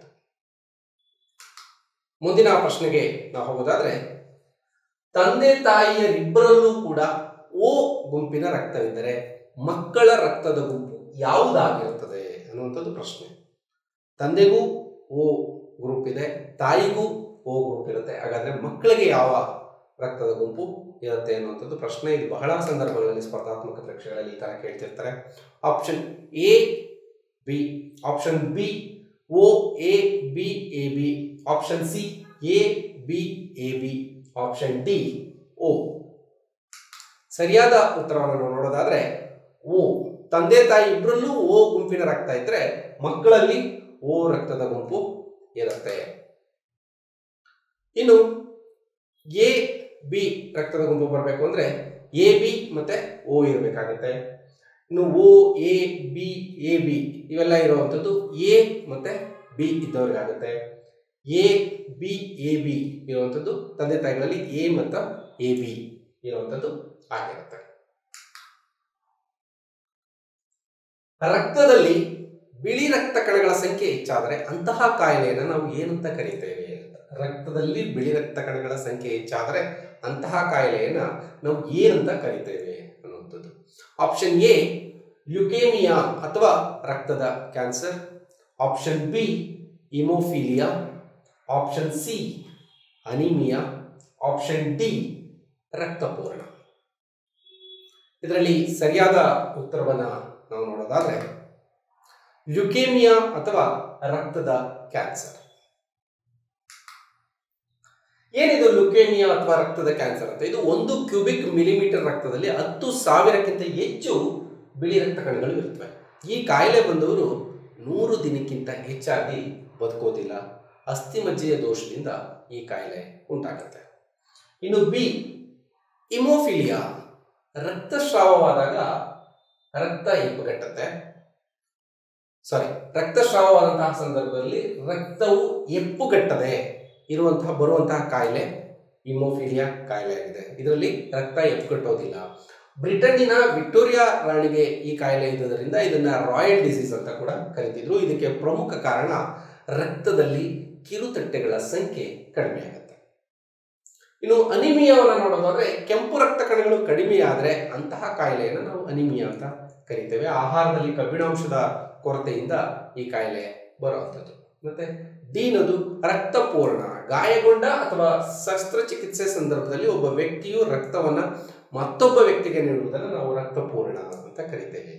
ಮುಂದಿನ ಪ್ರಶ್ನೆಗೆ ನಾವು ಹೋಗೋದಾದ್ರೆ ತಂದೆ ತಾಯಿಯರಿಬ್ಬರಲ್ಲೂ ಕೂಡ ಓ ಗುಂಪಿನ ರಕ್ತವಿದ್ದರೆ ಮಕ್ಕಳ ರಕ್ತದ ಗುಂಪು ಯಾವುದಾಗಿರುತ್ತದೆ ಅನ್ನುವಂಥದ್ದು ಪ್ರಶ್ನೆ ತಂದೆಗೂ ಓ ಗ್ರೂಪ್ ಇದೆ ತಾಯಿಗೂ ಓ ಗ್ರೂಪ್ ಇರುತ್ತೆ ಹಾಗಾದ್ರೆ ಮಕ್ಕಳಿಗೆ ಯಾವ ರಕ್ತದ ಗುಂಪು ಇರುತ್ತೆ ಅನ್ನುವಂಥದ್ದು ಪ್ರಶ್ನೆ ಇದು ಬಹಳ ಸಂದರ್ಭಗಳಲ್ಲಿ ಸ್ಪರ್ಧಾತ್ಮಕ ಪರೀಕ್ಷೆಗಳಲ್ಲಿ ಈ ತರ ಕೇಳ್ತಿರ್ತಾರೆ option A B option B O A B A B option C A B A B option D O ಸರಿಯಾದ ಉತ್ತರವನ್ನು ನಾವು ನೋಡೋದಾದ್ರೆ ಓ ತಂದೆ ತಾಯಿ ಇಬ್ಬರಲ್ಲೂ ಓ ಗುಂಪಿನ ರಕ್ತ ಇದ್ರೆ ಮಕ್ಕಳಲ್ಲಿ ಓ ರಕ್ತದ ಗುಂಪು ಇರುತ್ತೆ ಇನ್ನು ಎ ಬಿ ರಕ್ತದ ಗುಂಪು ಬರಬೇಕು ಅಂದ್ರೆ ಎ ಬಿ ಮತ್ತೆ ಓ ಇರಬೇಕಾಗುತ್ತೆ ಇನ್ನು O A B A B ಇವೆಲ್ಲ ಇರುವಂಥದ್ದು ಎ ಮತ್ತೆ ಬಿ ಇದ್ದವ್ರಿಗಾಗುತ್ತೆ ಎ ಬಿ ಎ ಬಿ ಇರುವಂಥದ್ದು ತಂದೆ ತಾಯಿಗಳಲ್ಲಿ ಎ ಮತ್ತು ಎ ಬಿ ಇರುವಂಥದ್ದು ಆಗಿರುತ್ತೆ ರಕ್ತದಲ್ಲಿ ಬಿಳಿ ರಕ್ತ ಕಣಗಳ ಸಂಖ್ಯೆ ಹೆಚ್ಚಾದರೆ ಅಂತಹ ಕಾಯಿಲೆಯನ್ನು ನಾವು ಏನಂತ ಕರೀತೇವೆ ಅಂತ ರಕ್ತದಲ್ಲಿ ಬಿಳಿ ರಕ್ತ ಕಣಗಳ ಸಂಖ್ಯೆ ಹೆಚ್ಚಾದರೆ ಅಂತಹ ಕಾಯಿಲೆಯನ್ನ ನಾವು ಏನಂತ ಕರಿತೇವೆ ಅನ್ನುವಂಥದ್ದು ಆಪ್ಷನ್ ಎ ಲ್ಯುಕೇಮಿಯಾ ಅಥವಾ ರಕ್ತದ cancer option B haemophilia option C anaemia option D ರಕ್ತಪೂರ್ಣ ಇದರಲ್ಲಿ ಸರಿಯಾದ ಉತ್ತರವನ್ನು ನಾವು ನೋಡೋದಾದ್ರೆ ಲ್ಯುಕೇಮಿಯಾ ಅಥವಾ ರಕ್ತದ ಕ್ಯಾನ್ಸರ್ ಏನಿದು ಲ್ಯುಕೇಮಿಯಾ ಅಥವಾ ರಕ್ತದ ಕ್ಯಾನ್ಸರ್ ಅಂತ ಇದು ಒಂದು ಕ್ಯೂಬಿಕ್ ಮಿಲಿಮೀಟರ್ ರಕ್ತದಲ್ಲಿ ಹತ್ತು ಸಾವಿರಕ್ಕಿಂತ ಹೆಚ್ಚು ಬಿಳಿ ರಕ್ತ ಕಣಗಳು ಇರುತ್ತವೆ ಈ ಕಾಯಿಲೆ ಬಂದವರು ನೂರು ದಿನಕ್ಕಿಂತ ಹೆಚ್ಚಾಗಿ ಬದುಕೋದಿಲ್ಲ ಅಸ್ಥಿಮಜ್ಜೆಯ ದೋಷದಿಂದ ಈ ಕಾಯಿಲೆ ಉಂಟಾಗುತ್ತೆ ಇನ್ನು ಬಿ ಇಮೋಫಿಲಿಯಾ ರಕ್ತಸ್ರಾವವಾದಾಗ ರಕ್ತ ಹೆಪ್ಪುಗಟ್ಟುತ್ತೆ ಸಾರಿ ರಕ್ತಸ್ರಾವವಾದಂತಹ ಸಂದರ್ಭದಲ್ಲಿ ರಕ್ತವು ಎಪ್ಪುಗಟ್ಟದೆ ಇರುವಂತಹ ಬರುವಂತಹ ಕಾಯಿಲೆ ಇಮೋಫಿಲಿಯಾ ಕಾಯಿಲೆ ಆಗಿದೆ ಇದರಲ್ಲಿ ರಕ್ತ ಎಪ್ಪುಗಟ್ಟೋದಿಲ್ಲ ಬ್ರಿಟನ್ನಿನ ವಿಕ್ಟೋರಿಯಾ ರಾಣಿಗೆ ಈ ಕಾಯಿಲೆ ಇದ್ದುದರಿಂದ ಇದನ್ನ ರಾಯಲ್ ಡಿಸೀಸ್ ಅಂತ ಕೂಡ ಕರಿತಿದ್ರು ಇದಕ್ಕೆ ಪ್ರಮುಖ ಕಾರಣ ರಕ್ತದಲ್ಲಿ ಕಿರುತಟ್ಟೆಗಳ ಸಂಖ್ಯೆ ಕಡಿಮೆ ಆಗುತ್ತೆ ಇನ್ನು ಅನಿಮಿಯಾವನ್ನು ನೋಡೋದಾದ್ರೆ ಕೆಂಪು ರಕ್ತ ಕಣಗಳು ಕಡಿಮೆ ಆದರೆ ಅಂತಹ ಕಾಯಿಲೆಯನ್ನು ನಾವು ಅನಿಮಿಯಾ ಅಂತ ಕರಿತೇವೆ ಆಹಾರದಲ್ಲಿ ಕಬ್ಬಿಣಾಂಶದ ಕೊರತೆಯಿಂದ ಈ ಕಾಯಿಲೆ ಬರುವಂಥದ್ದು ಮತ್ತೆ ಡೀನದು ರಕ್ತಪೂರ್ಣ ಗಾಯಗೊಂಡ ಅಥವಾ ಶಸ್ತ್ರಚಿಕಿತ್ಸೆ ಸಂದರ್ಭದಲ್ಲಿ ಒಬ್ಬ ವ್ಯಕ್ತಿಯು ರಕ್ತವನ್ನ ಮತ್ತೊಬ್ಬ ವ್ಯಕ್ತಿಗೆ ನೀಡುವುದನ್ನು ನಾವು ರಕ್ತಪೂರ್ಣ ಅಂತ ಕರಿತೇವೆ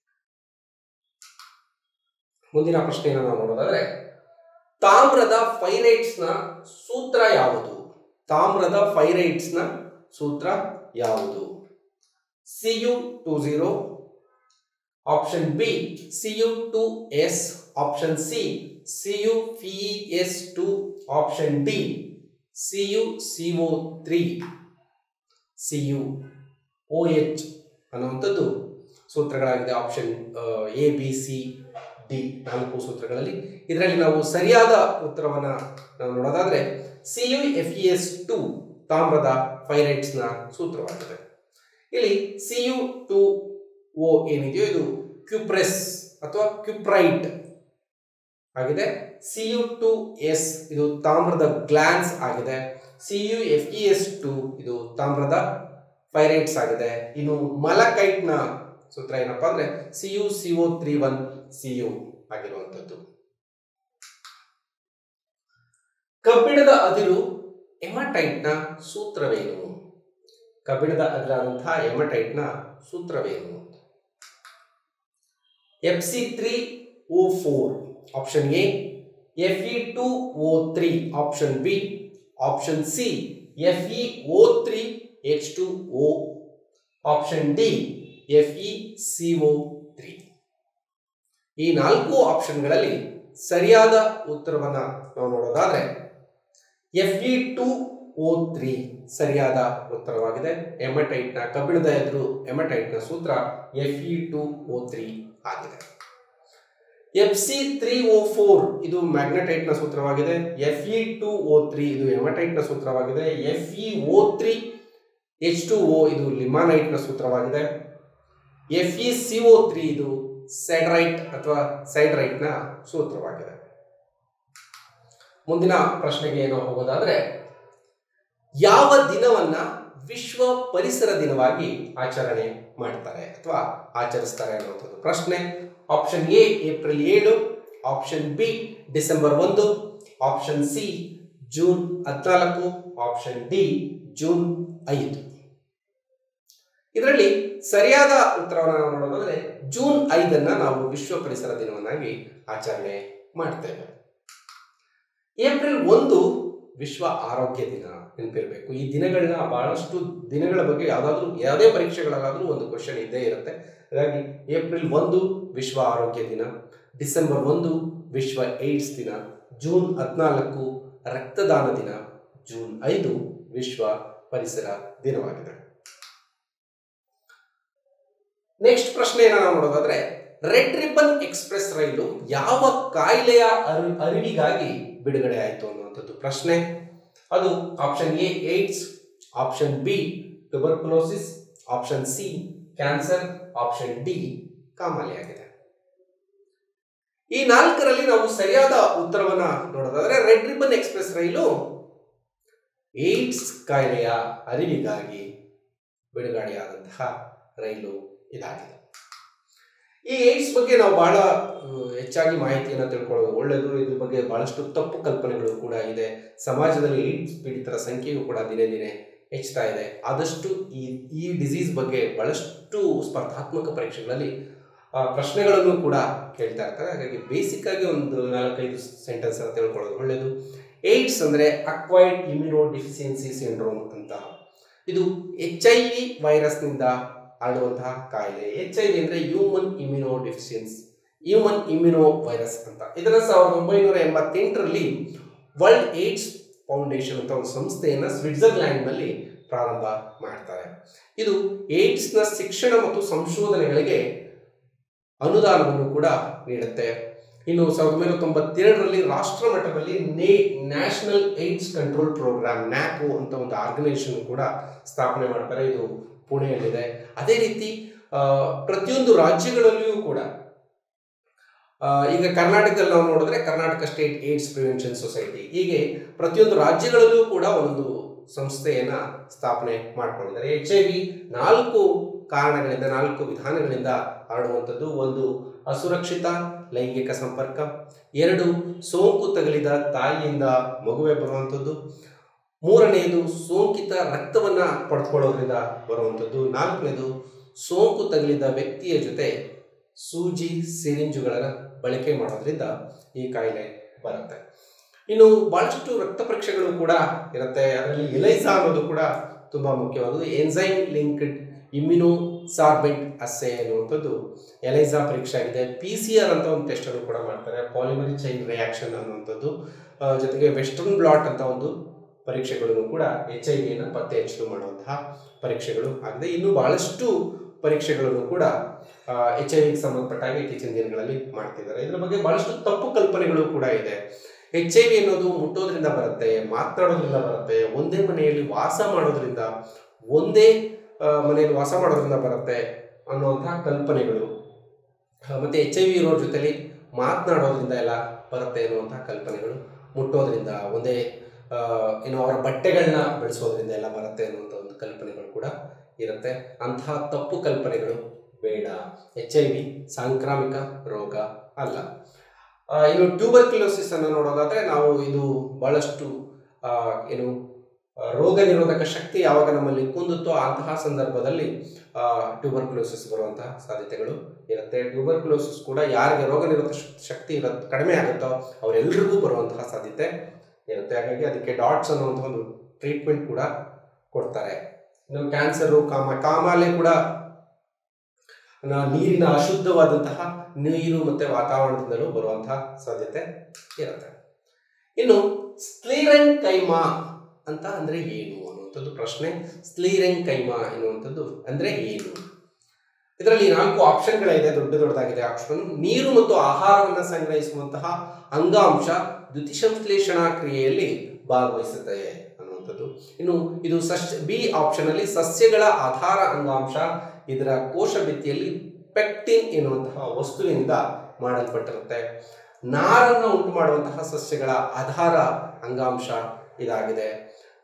ಮುಂದಿನ ಪ್ರಶ್ನೆಯನ್ನು ನಾವು ನೋಡೋದಾದ್ರೆ ತಾಮ್ರದ ಫೈರೈಟ್ಸ್ ನ ಸೂತ್ರ ಯಾವುದು ತಾಮ್ರದ ಫೈರೈಟ್ಸ್ ನ ಸೂತ್ರ ಯಾವುದು C U two zero option B C U two S option C C U P S two option D C U C O three C U O H ಅನ್ನುವಂಥದ್ದು ಸೂತ್ರಗಳಾಗಿದೆ option A B C D ನಾಲ್ಕು ಸೂತ್ರಗಳಲ್ಲಿ ಇದರಲ್ಲಿ ನಾವು ಸರಿಯಾದ ಉತ್ತರವನ್ನು ನಾವು ನೋಡೋದಾದ್ರೆ C U F E S two ತಾಮ್ರದ ಫೈರೈಟ್ಸ್ನ ಸೂತ್ರವಾಗಿದೆ ಇಲ್ಲಿ ಸಿ ಯು ಟು ಓ ಏನಿದೆಯೋ ಇದು ಕ್ಯುಪ್ರೆಸ್ ಅಥವಾ ಕ್ಯುಪ್ರೈಟ್ ಆಗಿದೆ ಸಿ ಯು ಟು ಎಸ್ ಇದು ತಾಮ್ರದ ಗ್ಲಾನ್ಸ್ ಆಗಿದೆ C U F E S two ಇದು ತಾಮ್ರದ ಫೈರೈಟ್ಸ್ ಆಗಿದೆ ಇನ್ನು ಮಲಕೈಟ್ನ ಸೂತ್ರ ಏನಪ್ಪಾ ಅಂದ್ರೆ C U C O three one C U ಆಗಿರುವಂಥದ್ದು ಕಬ್ಬಿಣದ ಅದಿರು ಎಮಟೈಟ್ನ ಸೂತ್ರವೇನು ಕಬ್ಬಿಣದ ಅದಿರಾದಂತಹ ಎಮಟೈಟ್ನ ಸೂತ್ರವೇನು F C three O four option A F E two O three option B option C F E O three H two O option D F E C O three ಈ ನಾಲ್ಕು ಆಪ್ಷನ್ಗಳಲ್ಲಿ ಸರಿಯಾದ ಉತ್ತರವನ್ನು ನಾವು ನೋಡೋದಾದ್ರೆ F E two O three ಸರಿಯಾದ ಉತ್ತರವಾಗಿದೆ ಎಮಟೈಟ್ನ ಕಬ್ಬಿಣದ ಎದುರು ಎಮಟೈಟ್ನ ಸೂತ್ರ F E two O three ಆಗಿದೆ F C three O four ಇದು ಮ್ಯಾಗ್ನೆಟೈಟ್ನ ಸೂತ್ರವಾಗಿದೆ F E two O three ಇದು ಎಮಟೈಟ್ನ ಸೂತ್ರವಾಗಿದೆ F E O three H two O ಇದು ಲಿಮಾನೈಟ್ನ ಸೂತ್ರವಾಗಿದೆ F E C O three ಇದು ಸೈಡ್ರೈಟ್ ಅಥವಾ ಸೈಡ್ರೈಟ್ನ ಸೂತ್ರವಾಗಿದೆ ಮುಂದಿನ ಪ್ರಶ್ನೆಗೆ ನಾವು ಹೋಗೋದಾದ್ರೆ ಯಾವ ದಿನವನ್ನ ವಿಶ್ವ ಪರಿಸರ ದಿನವಾಗಿ ಆಚರಣೆ ಮಾಡ್ತಾರೆ ಅಥವಾ ಆಚರಿಸ್ತಾರೆ ಅನ್ನುವಂಥದ್ದು ಪ್ರಶ್ನೆ ಆಪ್ಷನ್ ಎ ಏಪ್ರಿಲ್ ಏಳು ಆಪ್ಷನ್ ಬಿ ಡಿಸೆಂಬರ್ ಒಂದು ಆಪ್ಷನ್ ಸಿ ಜೂನ್ ಹದಿನಾಲ್ಕು ಆಪ್ಷನ್ ಡಿ ಜೂನ್ ಐದು ಇದರಲ್ಲಿ ಸರಿಯಾದ ಉತ್ತರವನ್ನು ನಾವು ನೋಡೋದಾದ್ರೆ ಜೂನ್ ಐದನ್ನ ನಾವು ವಿಶ್ವ ಪರಿಸರ ದಿನವನ್ನಾಗಿ ಆಚರಣೆ ಮಾಡ್ತೇವೆ ಏಪ್ರಿಲ್ ಒಂದು ವಿಶ್ವ ಆರೋಗ್ಯ ದಿನ ನೆನಪಿರಬೇಕು ಈ ದಿನಗಳನ್ನ ಬಹಳಷ್ಟು ದಿನಗಳ ಬಗ್ಗೆ ಯಾವುದಾದ್ರೂ ಯಾವುದೇ ಪರೀಕ್ಷೆಗಳಲ್ಲಾದರೂ ಒಂದು ಕ್ವಶನ್ ಇದ್ದೇ ಇರುತ್ತೆ ಹಾಗಾಗಿ ಏಪ್ರಿಲ್ ಒಂದು ವಿಶ್ವ ಆರೋಗ್ಯ ದಿನ ಡಿಸೆಂಬರ್ ಒಂದು ವಿಶ್ವ ಏಡ್ಸ್ ದಿನ ಜೂನ್ ಹದಿನಾಲ್ಕು ರಕ್ತದಾನ ದಿನ ಜೂನ್ ಐದು ವಿಶ್ವ ಪರಿಸರ ದಿನವಾಗಿದೆ ನೆಕ್ಸ್ಟ್ ಪ್ರಶ್ನೆಯನ್ನು ನಾವು ನೋಡೋದಾದ್ರೆ ರೆಡ್ ರಿಬ್ಬನ್ ಎಕ್ಸ್ಪ್ರೆಸ್ ರೈಲು ಯಾವ ಕಾಯಿಲೆಯ ಅರಿ ಅರಿವಿಗಾಗಿ ಬಿಡುಗಡೆ ಆಯಿತು ಅನ್ನುವಂಥದ್ದು ಪ್ರಶ್ನೆ ಅದು option A AIDS option B tuberculosis option C cancer option D ಕಾಮಾಲೆ ಆಗಿದೆ ಈ ನಾಲ್ಕರಲ್ಲಿ ನಾವು ಸರಿಯಾದ ಉತ್ತರವನ್ನ ನೋಡೋದಾದ್ರೆ ರೆಡ್ ರಿಬ್ಬನ್ ಎಕ್ಸ್ಪ್ರೆಸ್ ರೈಲು ಏಡ್ಸ್ ಕಾಯಿಲೆಯ ಅರಿವಿಗಾಗಿ ಬಿಡುಗಡೆಯಾದಂತಹ ರೈಲು ಇದಾಗಿದೆ ಈ ಏಡ್ಸ್ ಬಗ್ಗೆ ನಾವು ಬಹಳ ಅಹ್, ಹೆಚ್ಚಾಗಿ ಮಾಹಿತಿಯನ್ನು ತಿಳ್ಕೊಳ್ಳೋದು ಒಳ್ಳೆಯದು ಇದ್ರ ಬಗ್ಗೆ ಬಹಳಷ್ಟು ತಪ್ಪು ಕಲ್ಪನೆಗಳು ಕೂಡ ಇದೆ ಸಮಾಜದಲ್ಲಿ ಏಡ್ಸ್ ಪೀಡಿತರ ಸಂಖ್ಯೆಯು ಕೂಡ ದಿನೇ ದಿನೇ ಹೆಚ್ಚುತ್ತಾ ಇದೆ ಆದಷ್ಟು ಈ ಈ ಡಿಸೀಸ್ ಬಗ್ಗೆ ಬಹಳಷ್ಟು ಸ್ಪರ್ಧಾತ್ಮಕ ಪರೀಕ್ಷೆಗಳಲ್ಲಿ ಆ, ಪ್ರಶ್ನೆಗಳನ್ನು ಕೂಡ ಕೇಳ್ತಾ ಇರ್ತಾರೆ ಹಾಗಾಗಿ ಬೇಸಿಕ್ ಆಗಿ ಒಂದು ನಾಲ್ಕೈದು ಸೆಂಟೆನ್ಸ್ ಅನ್ನು ತಿಳ್ಕೊಳ್ಳೋದು ಒಳ್ಳೆಯದು ಏಡ್ಸ್ ಅಂದರೆ ಅಕ್ವೈರ್ಡ್ ಇಮ್ಯುನೋ ಡಿಫಿಷಿಯನ್ಸಿ ಸಿಂಡ್ರೋಮ್ ಅಂತ ಇದು ಎಚ್ ಐ ವಿ ವೈರಸ್ನಿಂದ ಹರಡುವಂತಹ ಕಾಯಿಲೆ ಎಚ್ ಐ ವಿ ಅಂದರೆ human immunodeficiency human immuno virus ಅಂತ ಇದನ್ನು ಸಾವಿರದ ಒಂಬೈನೂರ ಎಂಬತ್ತೆಂಟರಲ್ಲಿ ವರ್ಲ್ಡ್ ಏಡ್ಸ್ ಫೌಂಡೇಶನ್ ಅಂತ ಒಂದು ಸಂಸ್ಥೆಯನ್ನು ಸ್ವಿಟ್ಜರ್ಲ್ಯಾಂಡ್ನಲ್ಲಿ ಪ್ರಾರಂಭ ಮಾಡ್ತಾರೆ ಇದು ಏಡ್ಸ್ನ ಶಿಕ್ಷಣ ಮತ್ತು ಸಂಶೋಧನೆಗಳಿಗೆ ಅನುದಾನವನ್ನು ಕೂಡ ನೀಡುತ್ತೆ ಇನ್ನು ಸಾವಿರದ ಒಂಬೈನೂರ ತೊಂಬತ್ತೆರಡರಲ್ಲಿ ರಾಷ್ಟ್ರ ಮಟ್ಟದಲ್ಲಿ ನೇ ನ್ಯಾಷನಲ್ ಏಡ್ಸ್ ಕಂಟ್ರೋಲ್ ಪ್ರೋಗ್ರಾಮ್ ನ್ಯಾಪು ಅಂತ ಒಂದು ಆರ್ಗನೈಸೇಷನ್ ಕೂಡ ಸ್ಥಾಪನೆ ಮಾಡ್ತಾರೆ ಇದು ಪುಣೆಯಲ್ಲಿದೆ ಅದೇ ರೀತಿ ಆ, ಪ್ರತಿಯೊಂದು ರಾಜ್ಯಗಳಲ್ಲಿಯೂ ಕೂಡ ಆ, ಈಗ ಕರ್ನಾಟಕದಲ್ಲಿ ನಾವು ನೋಡಿದ್ರೆ Karnataka state AIDS prevention society ಹೀಗೆ ಪ್ರತಿಯೊಂದು ರಾಜ್ಯಗಳಲ್ಲೂ ಕೂಡ ಒಂದು ಸಂಸ್ಥೆಯನ್ನ ಸ್ಥಾಪನೆ ಮಾಡ್ಕೊಂಡಿದ್ದಾರೆ ಎಚ್ ಐ ವಿ ನಾಲ್ಕು ಕಾರಣಗಳಿಂದ ನಾಲ್ಕು ವಿಧಾನಗಳಿಂದ ಹರಡುವಂಥದ್ದು ಒಂದು ಅಸುರಕ್ಷಿತ ಲೈಂಗಿಕ ಸಂಪರ್ಕ ಎರಡು ಸೋಂಕು ತಗುಲಿದ ತಾಯಿಯಿಂದ ಮಗುವೆ ಬರುವಂಥದ್ದು ಮೂರನೆಯದು ಸೋಂಕಿತ ರಕ್ತವನ್ನು ಪಡೆದುಕೊಳ್ಳೋದ್ರಿಂದ ಬರುವಂಥದ್ದು ನಾಲ್ಕನೇದು ಸೋಂಕು ತಗುಲಿದ ವ್ಯಕ್ತಿಯ ಜೊತೆ ಸೂಜಿ ಸಿರಿಂಜುಗಳ ಬಳಕೆ ಮಾಡೋದ್ರಿಂದ ಈ ಕಾಯಿಲೆ ಬರುತ್ತೆ ಇನ್ನು ಬಹಳಷ್ಟು ರಕ್ತ ಪರೀಕ್ಷೆಗಳು ಕೂಡ ಇರುತ್ತೆ ಅದರಲ್ಲಿ ಎಲೈಸಾ ಅನ್ನೋದು ಕೂಡ ತುಂಬ ಮುಖ್ಯವಾದದ್ದು enzyme linked immunosorbent assay ಅನ್ನುವಂಥದ್ದು ಎಲೈಸಾ ಪರೀಕ್ಷೆ ಆಗಿದೆ ಪಿ ಸಿ ಆರ್ ಅಂತ ಒಂದು ಟೆಸ್ಟ್ ಅನ್ನು ಕೂಡ ಮಾಡ್ತಾರೆ ಪಾಲಿಮರಿ ಚೈನ್ ರಿಯಾಕ್ಷನ್ ಅನ್ನುವಂಥದ್ದು ಆ, ಜೊತೆಗೆ ವೆಸ್ಟರ್ನ್ ಬ್ಲಾಟ್ ಅಂತ ಒಂದು ಪರೀಕ್ಷೆಗಳನ್ನು ಕೂಡ ಎಚ್ ಐ ವಿಯನ್ನು ಪತ್ತೆ ಹಚ್ಚಲು ಮಾಡುವಂತಹ ಪರೀಕ್ಷೆಗಳು ಆಗಿದೆ ಇನ್ನು ಬಹಳಷ್ಟು ಪರೀಕ್ಷೆಗಳನ್ನು ಕೂಡ ಎಚ್ ಐ ವಿಗೆ ಸಂಬಂಧಪಟ್ಟ ಹಾಗೆ ಇತ್ತೀಚಿನ ದಿನಗಳಲ್ಲಿ ಮಾಡ್ತಿದ್ದಾರೆ ಇದ್ರ ಬಗ್ಗೆ ಬಹಳಷ್ಟು ತಪ್ಪು ಕಲ್ಪನೆಗಳು ಕೂಡ ಇದೆ ಎಚ್ ಐ ವಿ ಅನ್ನೋದು ಮುಟ್ಟೋದ್ರಿಂದ ಬರುತ್ತೆ ಮಾತನಾಡೋದ್ರಿಂದ ಬರುತ್ತೆ ಒಂದೇ ಮನೆಯಲ್ಲಿ ವಾಸ ಮಾಡೋದ್ರಿಂದ ಒಂದೇ ಆ, ಮನೆಯಲ್ಲಿ ವಾಸ ಮಾಡೋದ್ರಿಂದ ಬರುತ್ತೆ ಅನ್ನುವಂತಹ ಕಲ್ಪನೆಗಳು ಆ, ಮತ್ತೆ ಎಚ್ ಐ ವಿ ಇರೋರ ಜೊತೆಲಿ ಮಾತನಾಡೋದ್ರಿಂದ ಎಲ್ಲ ಬರುತ್ತೆ ಅನ್ನುವಂತಹ ಕಲ್ಪನೆಗಳು ಮುಟ್ಟೋದ್ರಿಂದ ಒಂದೇ ಆ, ಏನು ಅವರ ಬಟ್ಟೆಗಳನ್ನ ಬೆಳೆಸೋದ್ರಿಂದ ಎಲ್ಲ ಬರುತ್ತೆ ಅನ್ನುವಂಥ ಒಂದು ಕಲ್ಪನೆಗಳು ಕೂಡ ಇರುತ್ತೆ ಅಂತಹ ತಪ್ಪು ಕಲ್ಪನೆಗಳು ಬೇಡ ಎಚ್ ಐ ವಿ ಸಾಂಕ್ರಾಮಿಕ ರೋಗ ಅಲ್ಲ ಆ, ಇನ್ನು ಟ್ಯೂಬರ್ಕ್ಯುಲೋಸಿಸ್ ಅನ್ನು ನೋಡೋದಾದ್ರೆ ನಾವು ಇದು ಬಹಳಷ್ಟು ಆ, ಏನು ಆ, ರೋಗ ನಿರೋಧಕ ಶಕ್ತಿ ಯಾವಾಗ ನಮ್ಮಲ್ಲಿ ಕುಂದುತ್ತೋ ಅಂತಹ ಸಂದರ್ಭದಲ್ಲಿ ಟ್ಯೂಬರ್ಕ್ಯುಲೋಸಿಸ್ ಬರುವಂತಹ ಸಾಧ್ಯತೆಗಳು ಇರುತ್ತೆ ಟ್ಯೂಬರ್ಕ್ಯುಲೋಸಿಸ್ ಕೂಡ ಯಾರಿಗೆ ರೋಗ ನಿರೋಧಕ ಶಕ್- ಶಕ್ತಿ ಇರೋ ಕಡಿಮೆ ಆಗುತ್ತೋ ಅವರೆಲ್ಲರಿಗೂ ಬರುವಂತಹ ಸಾಧ್ಯತೆ ಇರುತ್ತೆ ಹಾಗಾಗಿ ಅದಕ್ಕೆ ಡಾಟ್ಸ್ ಅನ್ನುವಂಥ ಒಂದು ಟ್ರೀಟ್ಮೆಂಟ್ ಕೂಡ ಕೊಡ್ತಾರೆ ಇನ್ನು ಕ್ಯಾನ್ಸರು ಕಾಮ ಕಾಮಾಲೆ ಕೂಡ ನ- ನೀರಿನ ಅಶುದ್ಧವಾದಂತಹ ನೀರು ಮತ್ತೆ ವಾತಾವರಣದಿಂದಲೂ ಬರುವಂತಹ ಸಾಧ್ಯತೆ ಇರುತ್ತೆ ಇನ್ನು ಸ್ಕ್ಲೀರೆನ್ ಕೈಮಾ ಅಂತ ಅಂದ್ರೆ ಏನು ಅನ್ನುವಂಥದ್ದು ಪ್ರಶ್ನೆ ಸ್ಕ್ಲೀರೆನ್ ಕೈಮಾ ಎನ್ನುವಂಥದ್ದು ಅಂದ್ರೆ ಏನು ಇದರಲ್ಲಿ ನಾಲ್ಕು ಆಪ್ಷನ್ಗಳಿದೆ ದೊಡ್ಡ ದೊಡ್ಡದಾಗಿದೆ ಆಪ್ಷನ್ ನೀರು ಮತ್ತು ಆಹಾರವನ್ನು ಸಂಗ್ರಹಿಸುವಂತಹ ಅಂಗಾಂಶ ದ್ಯುತಿಸಂಶ್ಲೇಷಣಾ ಕ್ರಿಯೆಯಲ್ಲಿ ಭಾಗವಹಿಸುತ್ತೆ ಅನ್ನುವಂಥದ್ದು ಇನ್ನು ಇದು ಸಸ್ಯ ಬಿ ಆಪ್ಷನ್ ಅಲ್ಲಿ ಸಸ್ಯಗಳ ಆಧಾರ ಅಂಗಾಂಶ ಇದರ ಕೋಶ ಭಿತ್ತಿಯಲ್ಲಿ ಪೆಕ್ಟಿನ್ ಎನ್ನುವಂತಹ ವಸ್ತುವಿನಿಂದ ಮಾಡಲ್ಪಟ್ಟಿರುತ್ತೆ ನಾರನ್ನು ಉಂಟು ಮಾಡುವಂತಹ ಸಸ್ಯಗಳ ಆಧಾರ ಅಂಗಾಂಶ ಇದಾಗಿದೆ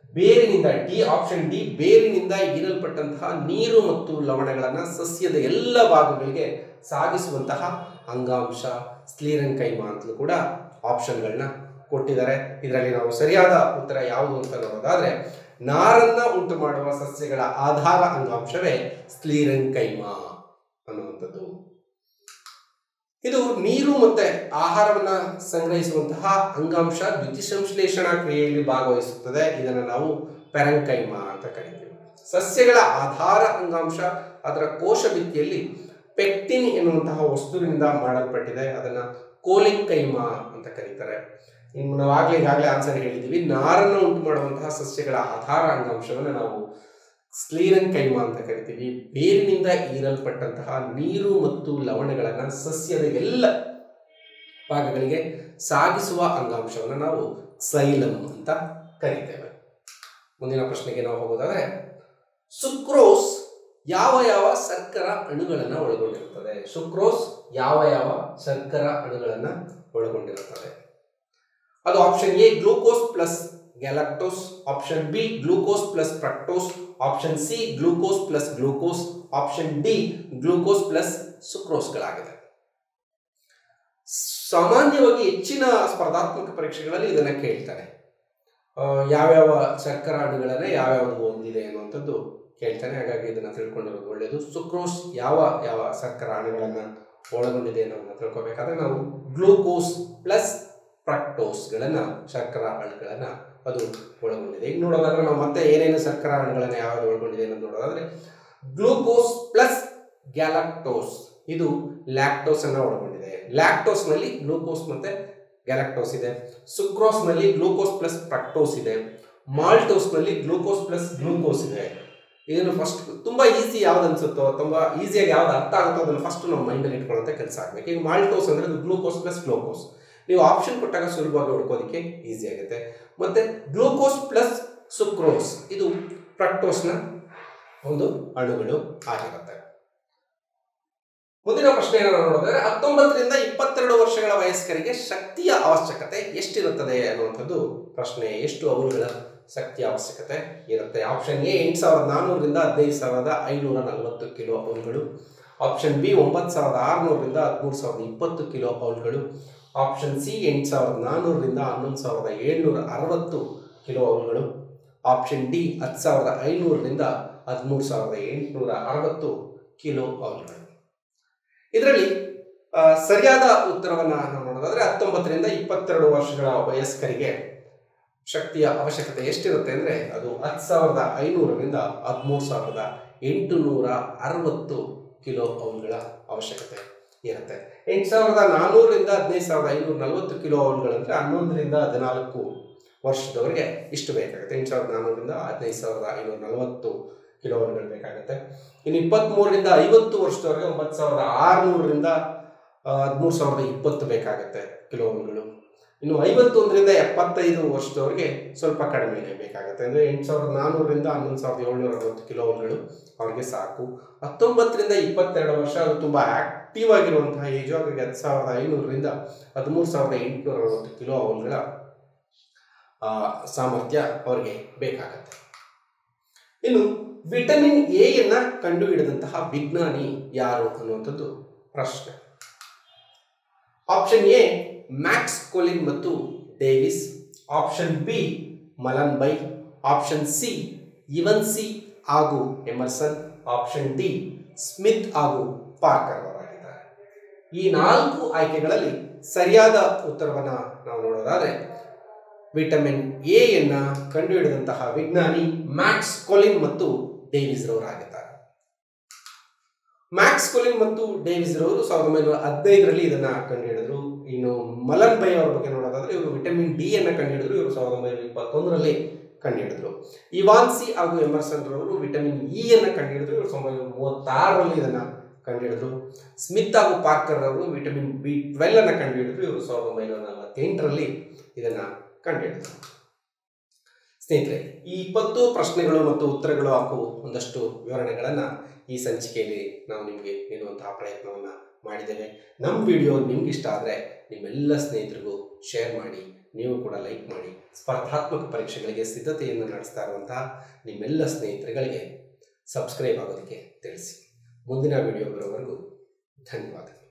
ಬೇರಿನಿಂದ ಡಿ ಆಪ್ಷನ್ ಡಿ ಬೇರಿನಿಂದ ಹೀರಲ್ಪಟ್ಟಂತಹ ನೀರು ಮತ್ತು ಲವಣಗಳನ್ನು ಸಸ್ಯದ ಎಲ್ಲ ಭಾಗಗಳಿಗೆ ಸಾಗಿಸುವಂತಹ ಅಂಗಾಂಶ ಸ್ಲೀರಂಕೈಮ ಅಂತಲೂ ಕೂಡ ಆಪ್ಷನ್ಗಳನ್ನ ಕೊಟ್ಟಿದ್ದಾರೆ ಇದರಲ್ಲಿ ನಾವು ಸರಿಯಾದ ಉತ್ತರ ಯಾವುದು ಅಂತ ನೋಡೋದಾದ್ರೆ ನಾರನ್ನ ಉಂಟು ಮಾಡುವ ಸಸ್ಯಗಳ ಆಧಾರ ಅಂಗಾಂಶವೇ ಸ್ಲೀರಂಕೈಮ ಅನ್ನುವಂಥದ್ದು ಇದು ನೀರು ಮತ್ತೆ ಆಹಾರವನ್ನ ಸಂಗ್ರಹಿಸುವಂತಹ ಅಂಗಾಂಶ ದ್ಯುತಿಸಂಶ್ಲೇಷಣಾ ಕ್ರಿಯೆಯಲ್ಲಿ ಭಾಗವಹಿಸುತ್ತದೆ ಇದನ್ನು ನಾವು ಪೆರಂಕೈಮ ಅಂತ ಕರಿತೀವಿ ಸಸ್ಯಗಳ ಆಧಾರ ಅಂಗಾಂಶ ಅದರ ಕೋಶ ಭಿತ್ತಿಯಲ್ಲಿ ಪೆಕ್ಟಿನ್ ಎನ್ನುವಂತಹ ವಸ್ತುವಿನಿಂದ ಮಾಡಲ್ಪಟ್ಟಿದೆ ಅದನ್ನ ಕೋಲಿಂಕೈಮ ಅಂತ ಕರೀತಾರೆ ಇನ್ನು ನಾವು ಆಗ್ಲೇ ಈಗಾಗಲೇ ಆನ್ಸರ್ ಹೇಳಿದ್ದೀವಿ ನಾರನ್ನು ಉಂಟು ಮಾಡುವಂತಹ ಸಸ್ಯಗಳ ಆಧಾರ ಅಂಗಾಂಶವನ್ನು ನಾವು ಸ್ಲೀರಂಕೈಮ ಅಂತ ಕರಿತೀವಿ ಬೇರಿನಿಂದ ಹೀರಲ್ಪಟ್ಟಂತಹ ನೀರು ಮತ್ತು ಲವಣಗಳನ್ನು ಸಸ್ಯದ ಎಲ್ಲ ಭಾಗಗಳಿಗೆ ಸಾಗಿಸುವ ಅಂಗಾಂಶವನ್ನು ನಾವು ಸೈಲಮ್ ಅಂತ ಕರಿತೇವೆ ಮುಂದಿನ ಪ್ರಶ್ನೆಗೆ ನಾವು ಹೋಗೋದಾದ್ರೆ ಸುಕ್ರೋಸ್ ಯಾವ ಯಾವ ಸರ್ಕರ ಅಣುಗಳನ್ನು ಒಳಗೊಂಡಿರುತ್ತದೆ ಸುಕ್ರೋಸ್ ಯಾವ ಯಾವ ಸರ್ಕರ ಅಣುಗಳನ್ನು ಒಳಗೊಂಡಿರುತ್ತದೆ ಅದು option A glucose plus galactose option B glucose plus fructose option C glucose plus glucose option D glucose plus ಸುಕ್ರೋಸ್ಗಳಾಗಿದೆ ಸಾಮಾನ್ಯವಾಗಿ ಹೆಚ್ಚಿನ ಸ್ಪರ್ಧಾತ್ಮಕ ಪರೀಕ್ಷೆಗಳಲ್ಲಿ ಇದನ್ನ ಕೇಳ್ತಾರೆ ಆ, ಯಾವ್ಯಾವ ಶರ್ಕರ ಅಣುಗಳನ್ನ ಯಾವ್ಯಾವುದು ಹೊಂದಿದೆ ಅನ್ನುವಂಥದ್ದು ಕೇಳ್ತಾನೆ ಹಾಗಾಗಿ ಇದನ್ನ ತಿಳ್ಕೊಂಡಿರೋದು ಒಳ್ಳೆಯದು ಸುಕ್ರೋಸ್ ಯಾವ ಯಾವ ಶರ್ಕರ ಅಣುಗಳನ್ನ ಒಳಗೊಂಡಿದೆ ಅನ್ನೋದನ್ನ ತಿಳ್ಕೊಬೇಕಾದ್ರೆ ನಾವು ಗ್ಲೂಕೋಸ್ ಪ್ಲಸ್ ಫ್ರಕ್ಟೋಸ್ಗಳನ್ನ ಶರ್ಕರ ಅಣುಗಳನ್ನ ಅದು ಒಳಗೊಂಡಿದೆ ಈಗ ನೋಡೋದಾದ್ರೆ ನಾವು ಮತ್ತೆ ಏನೇನು ಶರ್ಕರ ಅಣುಗಳನ್ನ ಯಾವ್ಯಾವುದು ಒಳಗೊಂಡಿದೆ ಅನ್ನೋದು ನೋಡೋದಾದ್ರೆ ಗ್ಲೂಕೋಸ್ ಪ್ಲಸ್ ಗ್ಯಾಲಕ್ಟೋಸ್ ಇದು ಲ್ಯಾಕ್ಟೋಸ್ ಅನ್ನ ಒಳಗೊಂಡಿದೆ ಲ್ಯಾಕ್ಟೋಸ್ ನಲ್ಲಿ ಗ್ಲೂಕೋಸ್ ಮತ್ತೆ ಗ್ಯಾಲಕ್ಟೋಸ್ ಇದೆ ಸುಕ್ರೋಸ್ ನಲ್ಲಿ ಗ್ಲೂಕೋಸ್ ಪ್ಲಸ್ ಫ್ರಕ್ಟೋಸ್ ಇದೆ ಮಾಲ್ಟೋಸ್ ನಲ್ಲಿ ಗ್ಲೂಕೋಸ್ ಪ್ಲಸ್ ಗ್ಲೂಕೋಸ್ ಇದೆ ಇದನ್ನು ಫಸ್ಟ್ ತುಂಬಾ ಈಸಿ ಯಾವ್ದು ಅನ್ಸುತ್ತೋ ತುಂಬಾ ಈಸಿಯಾಗಿ ಯಾವ್ದು ಅರ್ಥ ಆಗುತ್ತೋ ಅದನ್ನು ಫಸ್ಟ್ ನಾವು ಮೈಂಡಲ್ಲಿ ಇಟ್ಕೊಳ್ಳೋಂಥ ಕೆಲಸ ಆಗಬೇಕು ಈಗ ಮಾಲ್ಟೋಸ್ ಅಂದ್ರೆ ಅದು ಗ್ಲೂಕೋಸ್ ಪ್ಲಸ್ ಗ್ಲೂಕೋಸ್ ನೀವು ಆಪ್ಷನ್ ಕೊಟ್ಟಾಗ ಸುಲಭವಾಗಿ ಹುಡ್ಕೋದಕ್ಕೆ ಈಸಿ ಆಗುತ್ತೆ ಮತ್ತೆ ಗ್ಲೂಕೋಸ್ ಪ್ಲಸ್ ಸುಕ್ರೋಸ್ ಇದು ಫ್ರಕ್ಟೋಸ್ನ ಒಂದು ಅಣುಗಳು ಆಗಿರುತ್ತೆ ಮುಂದಿನ ಪ್ರಶ್ನೆಯನ್ನು ನೋಡೋದಾದ್ರೆ ಹತ್ತೊಂಬತ್ತರಿಂದ ಇಪ್ಪತ್ತೆರಡು ವರ್ಷಗಳ ವಯಸ್ಕರಿಗೆ ಶಕ್ತಿಯ ಅವಶ್ಯಕತೆ ಎಷ್ಟಿರುತ್ತದೆ ಅನ್ನುವಂಥದ್ದು ಪ್ರಶ್ನೆ ಎಷ್ಟು ಅವುಗಳ ಶಕ್ತಿಯ ಅವಶ್ಯಕತೆ ಇರುತ್ತೆ ಆಪ್ಷನ್ ಎ ಎಂಟು ಸಾವಿರದ ನಾನ್ನೂರರಿಂದ ಹದಿನೈದು ಸಾವಿರದ ಐನೂರ ನಲವತ್ತು ಕಿಲೋ ಅವುಗಳು ಆಪ್ಷನ್ ಬಿ ಒಂಬತ್ತು ಸಾವಿರದ ಆರುನೂರರಿಂದ ಹದಿಮೂರು ಸಾವಿರದ ಇಪ್ಪತ್ತು ಕಿಲೋ ಅವುಗಳು ಆಪ್ಷನ್ ಸಿ ಎಂಟು ಸಾವಿರದ ನಾನ್ನೂರರಿಂದ ಹನ್ನೊಂದು ಸಾವಿರದ ಏಳ್ನೂರ ಅರವತ್ತು ಕಿಲೋ ಅವುಗಳು ಆಪ್ಷನ್ ಡಿ ಹತ್ತು ಸಾವಿರದ ಐನೂರರಿಂದ ಹದಿಮೂರು ಸಾವಿರದ ಎಂಟುನೂರ ಅರವತ್ತು ಕಿಲೋ ಅವುಗಳು ಇದರಲ್ಲಿ ಆ, ಸರಿಯಾದ ಉತ್ತರವನ್ನ ನಾವು ನೋಡೋದಾದ್ರೆ ಹತ್ತೊಂಬತ್ತರಿಂದ ಇಪ್ಪತ್ತೆರಡು ವರ್ಷಗಳ ವಯಸ್ಕರಿಗೆ ಶಕ್ತಿಯ ಅವಶ್ಯಕತೆ ಎಷ್ಟಿರುತ್ತೆ ಅಂದ್ರೆ ಅದು ಹತ್ತು ಸಾವಿರದ ಐನೂರರಿಂದ ಹದಿಮೂರು ಸಾವಿರದ ಎಂಟುನೂರ ಅರವತ್ತು ಕಿಲೋ ಅವುಗಳ ಅವಶ್ಯಕತೆ ಇರುತ್ತೆ ಎಂಟು ಸಾವಿರದ ನಾನ್ನೂರರಿಂದ ಹದಿನೈದು ಸಾವಿರದ ಐನೂರ ನಲವತ್ತು ಕಿಲೋ ಅವುಗಳಂದ್ರೆ ಹನ್ನೊಂದರಿಂದ ಹದಿನಾಲ್ಕು ವರ್ಷದವರೆಗೆ ಇಷ್ಟು ಬೇಕಾಗುತ್ತೆ ಎಂಟು ಸಾವಿರದ ನಾನ್ನೂರರಿಂದ ಹದಿನೈದು ಸಾವಿರದ ಐನೂರ ನಲವತ್ತು ಕಿಲೋ ಅವುಗಳು ಬೇಕಾಗುತ್ತೆ ಇನ್ನು ಇಪ್ಪತ್ತ್ಮೂರರಿಂದ ಐವತ್ತು ವರ್ಷದವರೆಗೆ ಒಂಬತ್ತು ಸಾವಿರದ ಆರುನೂರರಿಂದ ಹದಿಮೂರು ಸಾವಿರದ ಇಪ್ಪತ್ತು ಬೇಕಾಗುತ್ತೆ ಕಿಲೋ ಅವುಗಳು ಇನ್ನು ಐವತ್ತೊಂದರಿಂದ ಎಪ್ಪತ್ತೈದು ವರ್ಷದವರೆಗೆ ಸ್ವಲ್ಪ ಕಡಿಮೆನೇ ಬೇಕಾಗುತ್ತೆ ಅಂದರೆ ಎಂಟು ಸಾವಿರದ ನಾನ್ನೂರರಿಂದ ಹನ್ನೊಂದು ಸಾವಿರದ ಏಳ್ನೂರ ಅರವತ್ತು ಕಿಲೋ ಅವುಗಳು ಅವ್ರಿಗೆ ಸಾಕು ಹತ್ತೊಂಬತ್ತರಿಂದ ಇಪ್ಪತ್ತೆರಡು ವರ್ಷ ಅದು ತುಂಬ ಆಕ್ಟಿವ್ ಆಗಿರುವಂತಹ ಏಜು ಹಾಗಾಗಿ ಹತ್ತು ಸಾವಿರದ ಐನೂರರಿಂದ ಹದಿಮೂರು ಸಾವಿರದ ಎಂಟುನೂರ ಅರವತ್ತು ಕಿಲೋ ಅವುಗಳ ಆ, ಸಾಮರ್ಥ್ಯ ಅವರಿಗೆ ಬೇಕಾಗತ್ತೆ ಇನ್ನು ವಿಟಮಿನ್ ಎಯನ್ನ ಕಂಡುಹಿಡಿದಂತಹ ವಿಜ್ಞಾನಿ ಯಾರು ಅನ್ನುವಂಥದ್ದು ಪ್ರಶ್ನೆ ಆಪ್ಷನ್ ಎ ಮ್ಯಾಕ್ಸ್ ಕೊಲಿನ್ ಮತ್ತು Davis option B Mellanby option C Evans ಹಾಗೂ ಎಮರ್ಸನ್ ಆಪ್ಷನ್ ಡಿ ಸ್ಮಿತ್ ಹಾಗೂ ಪಾರ್ಕರ್ ಅವರಾಗಿದ್ದಾರೆ ಈ ನಾಲ್ಕು ಆಯ್ಕೆಗಳಲ್ಲಿ ಸರಿಯಾದ ಉತ್ತರವನ್ನ ನಾವು ನೋಡೋದಾದ್ರೆ ವಿಟಮಿನ್ ಎ ಯನ್ನ ಕಂಡುಹಿಡಿದಂತಹ ವಿಜ್ಞಾನಿ ಮ್ಯಾಕ್ಸ್ ಕೊಲಿನ್ ಮತ್ತು ಡೇವಿಸ್ ರವರಾಗಿದ್ದಾರೆ ಮ್ಯಾಕ್ಸ್ ಕೊಲಿನ್ ಮತ್ತು ಡೇವಿಸ್ ರವರು ಸಾವಿರದ ಒಂಬೈನೂರ ಹದಿನೈದರಲ್ಲಿ ಇದನ್ನ ಕಂಡುಹಿಡಿದ್ರು ಇನ್ನು ಮಲನ್ ಬೈ ಅವರ ಬಗ್ಗೆ ನೋಡೋದಾದ್ರೆ ಇವರು ವಿಟಮಿನ್ ಡಿ ಅನ್ನ ಕಂಡುಹಿಡಿದ್ರು ಇವರು ಸಾವಿರದ ಒಂಬೈನೂರ ಇಪ್ಪತ್ತೊಂದರಲ್ಲಿ ಕಂಡುಹಿಡಿದ್ರು ಇವಾನ್ಸಿ ಹಾಗೂ ಎಮರ್ಸನ್ ರವರು ವಿಟಮಿನ್ ಇ ಅನ್ನ ಕಂಡುಹಿಡಿದ್ರು ಇವರು ಸಾವಿರದ ಒಂಬೈನೂರ ಮೂವತ್ತಾರರಲ್ಲಿ ಇದನ್ನ ಕಂಡುಹಿಡಿದ್ರು ಸ್ಮಿತ್ ಹಾಗೂ ಪಾರ್ಕರ್ ಅವರು ವಿಟಮಿನ್ ಬಿ ಟ್ವೆಲ್ ಅನ್ನ ಕಂಡುಹಿಡಿದ್ರು ಇವರು ಸಾವಿರದ ಒಂಬೈನೂರ ನಲವತ್ತೆಂಟರಲ್ಲಿ ಇದನ್ನ ಕಂಡುಹಿಡಿದ್ರು ಸ್ನೇಹಿತರೆ ಈ ಇಪ್ಪತ್ತು ಪ್ರಶ್ನೆಗಳು ಮತ್ತು ಉತ್ತರಗಳು ಹಾಗೂ ಒಂದಷ್ಟು ವಿವರಣೆಗಳನ್ನು ಈ ಸಂಚಿಕೆಯಲ್ಲಿ ನಾವು ನಿಮಗೆ ನೀಡುವಂತಹ ಪ್ರಯತ್ನವನ್ನು ಮಾಡಿದ್ದೇವೆ ನಮ್ಮ ವಿಡಿಯೋ ನಿಮ್ಗೆ ಇಷ್ಟ ಆದರೆ ನಿಮ್ಮೆಲ್ಲ ಸ್ನೇಹಿತರಿಗೂ ಶೇರ್ ಮಾಡಿ ನೀವು ಕೂಡ ಲೈಕ್ ಮಾಡಿ ಸ್ಪರ್ಧಾತ್ಮಕ ಪರೀಕ್ಷೆಗಳಿಗೆ ಸಿದ್ಧತೆಯನ್ನು ನಡೆಸ್ತಾ ಇರುವಂತಹ ನಿಮ್ಮೆಲ್ಲ ಸ್ನೇಹಿತರುಗಳಿಗೆ ಸಬ್ಸ್ಕ್ರೈಬ್ ಆಗೋದಕ್ಕೆ ತಿಳಿಸಿ ಮುಂದಿನ ವಿಡಿಯೋ ಬರೋವರೆಗೂ ಧನ್ಯವಾದಗಳು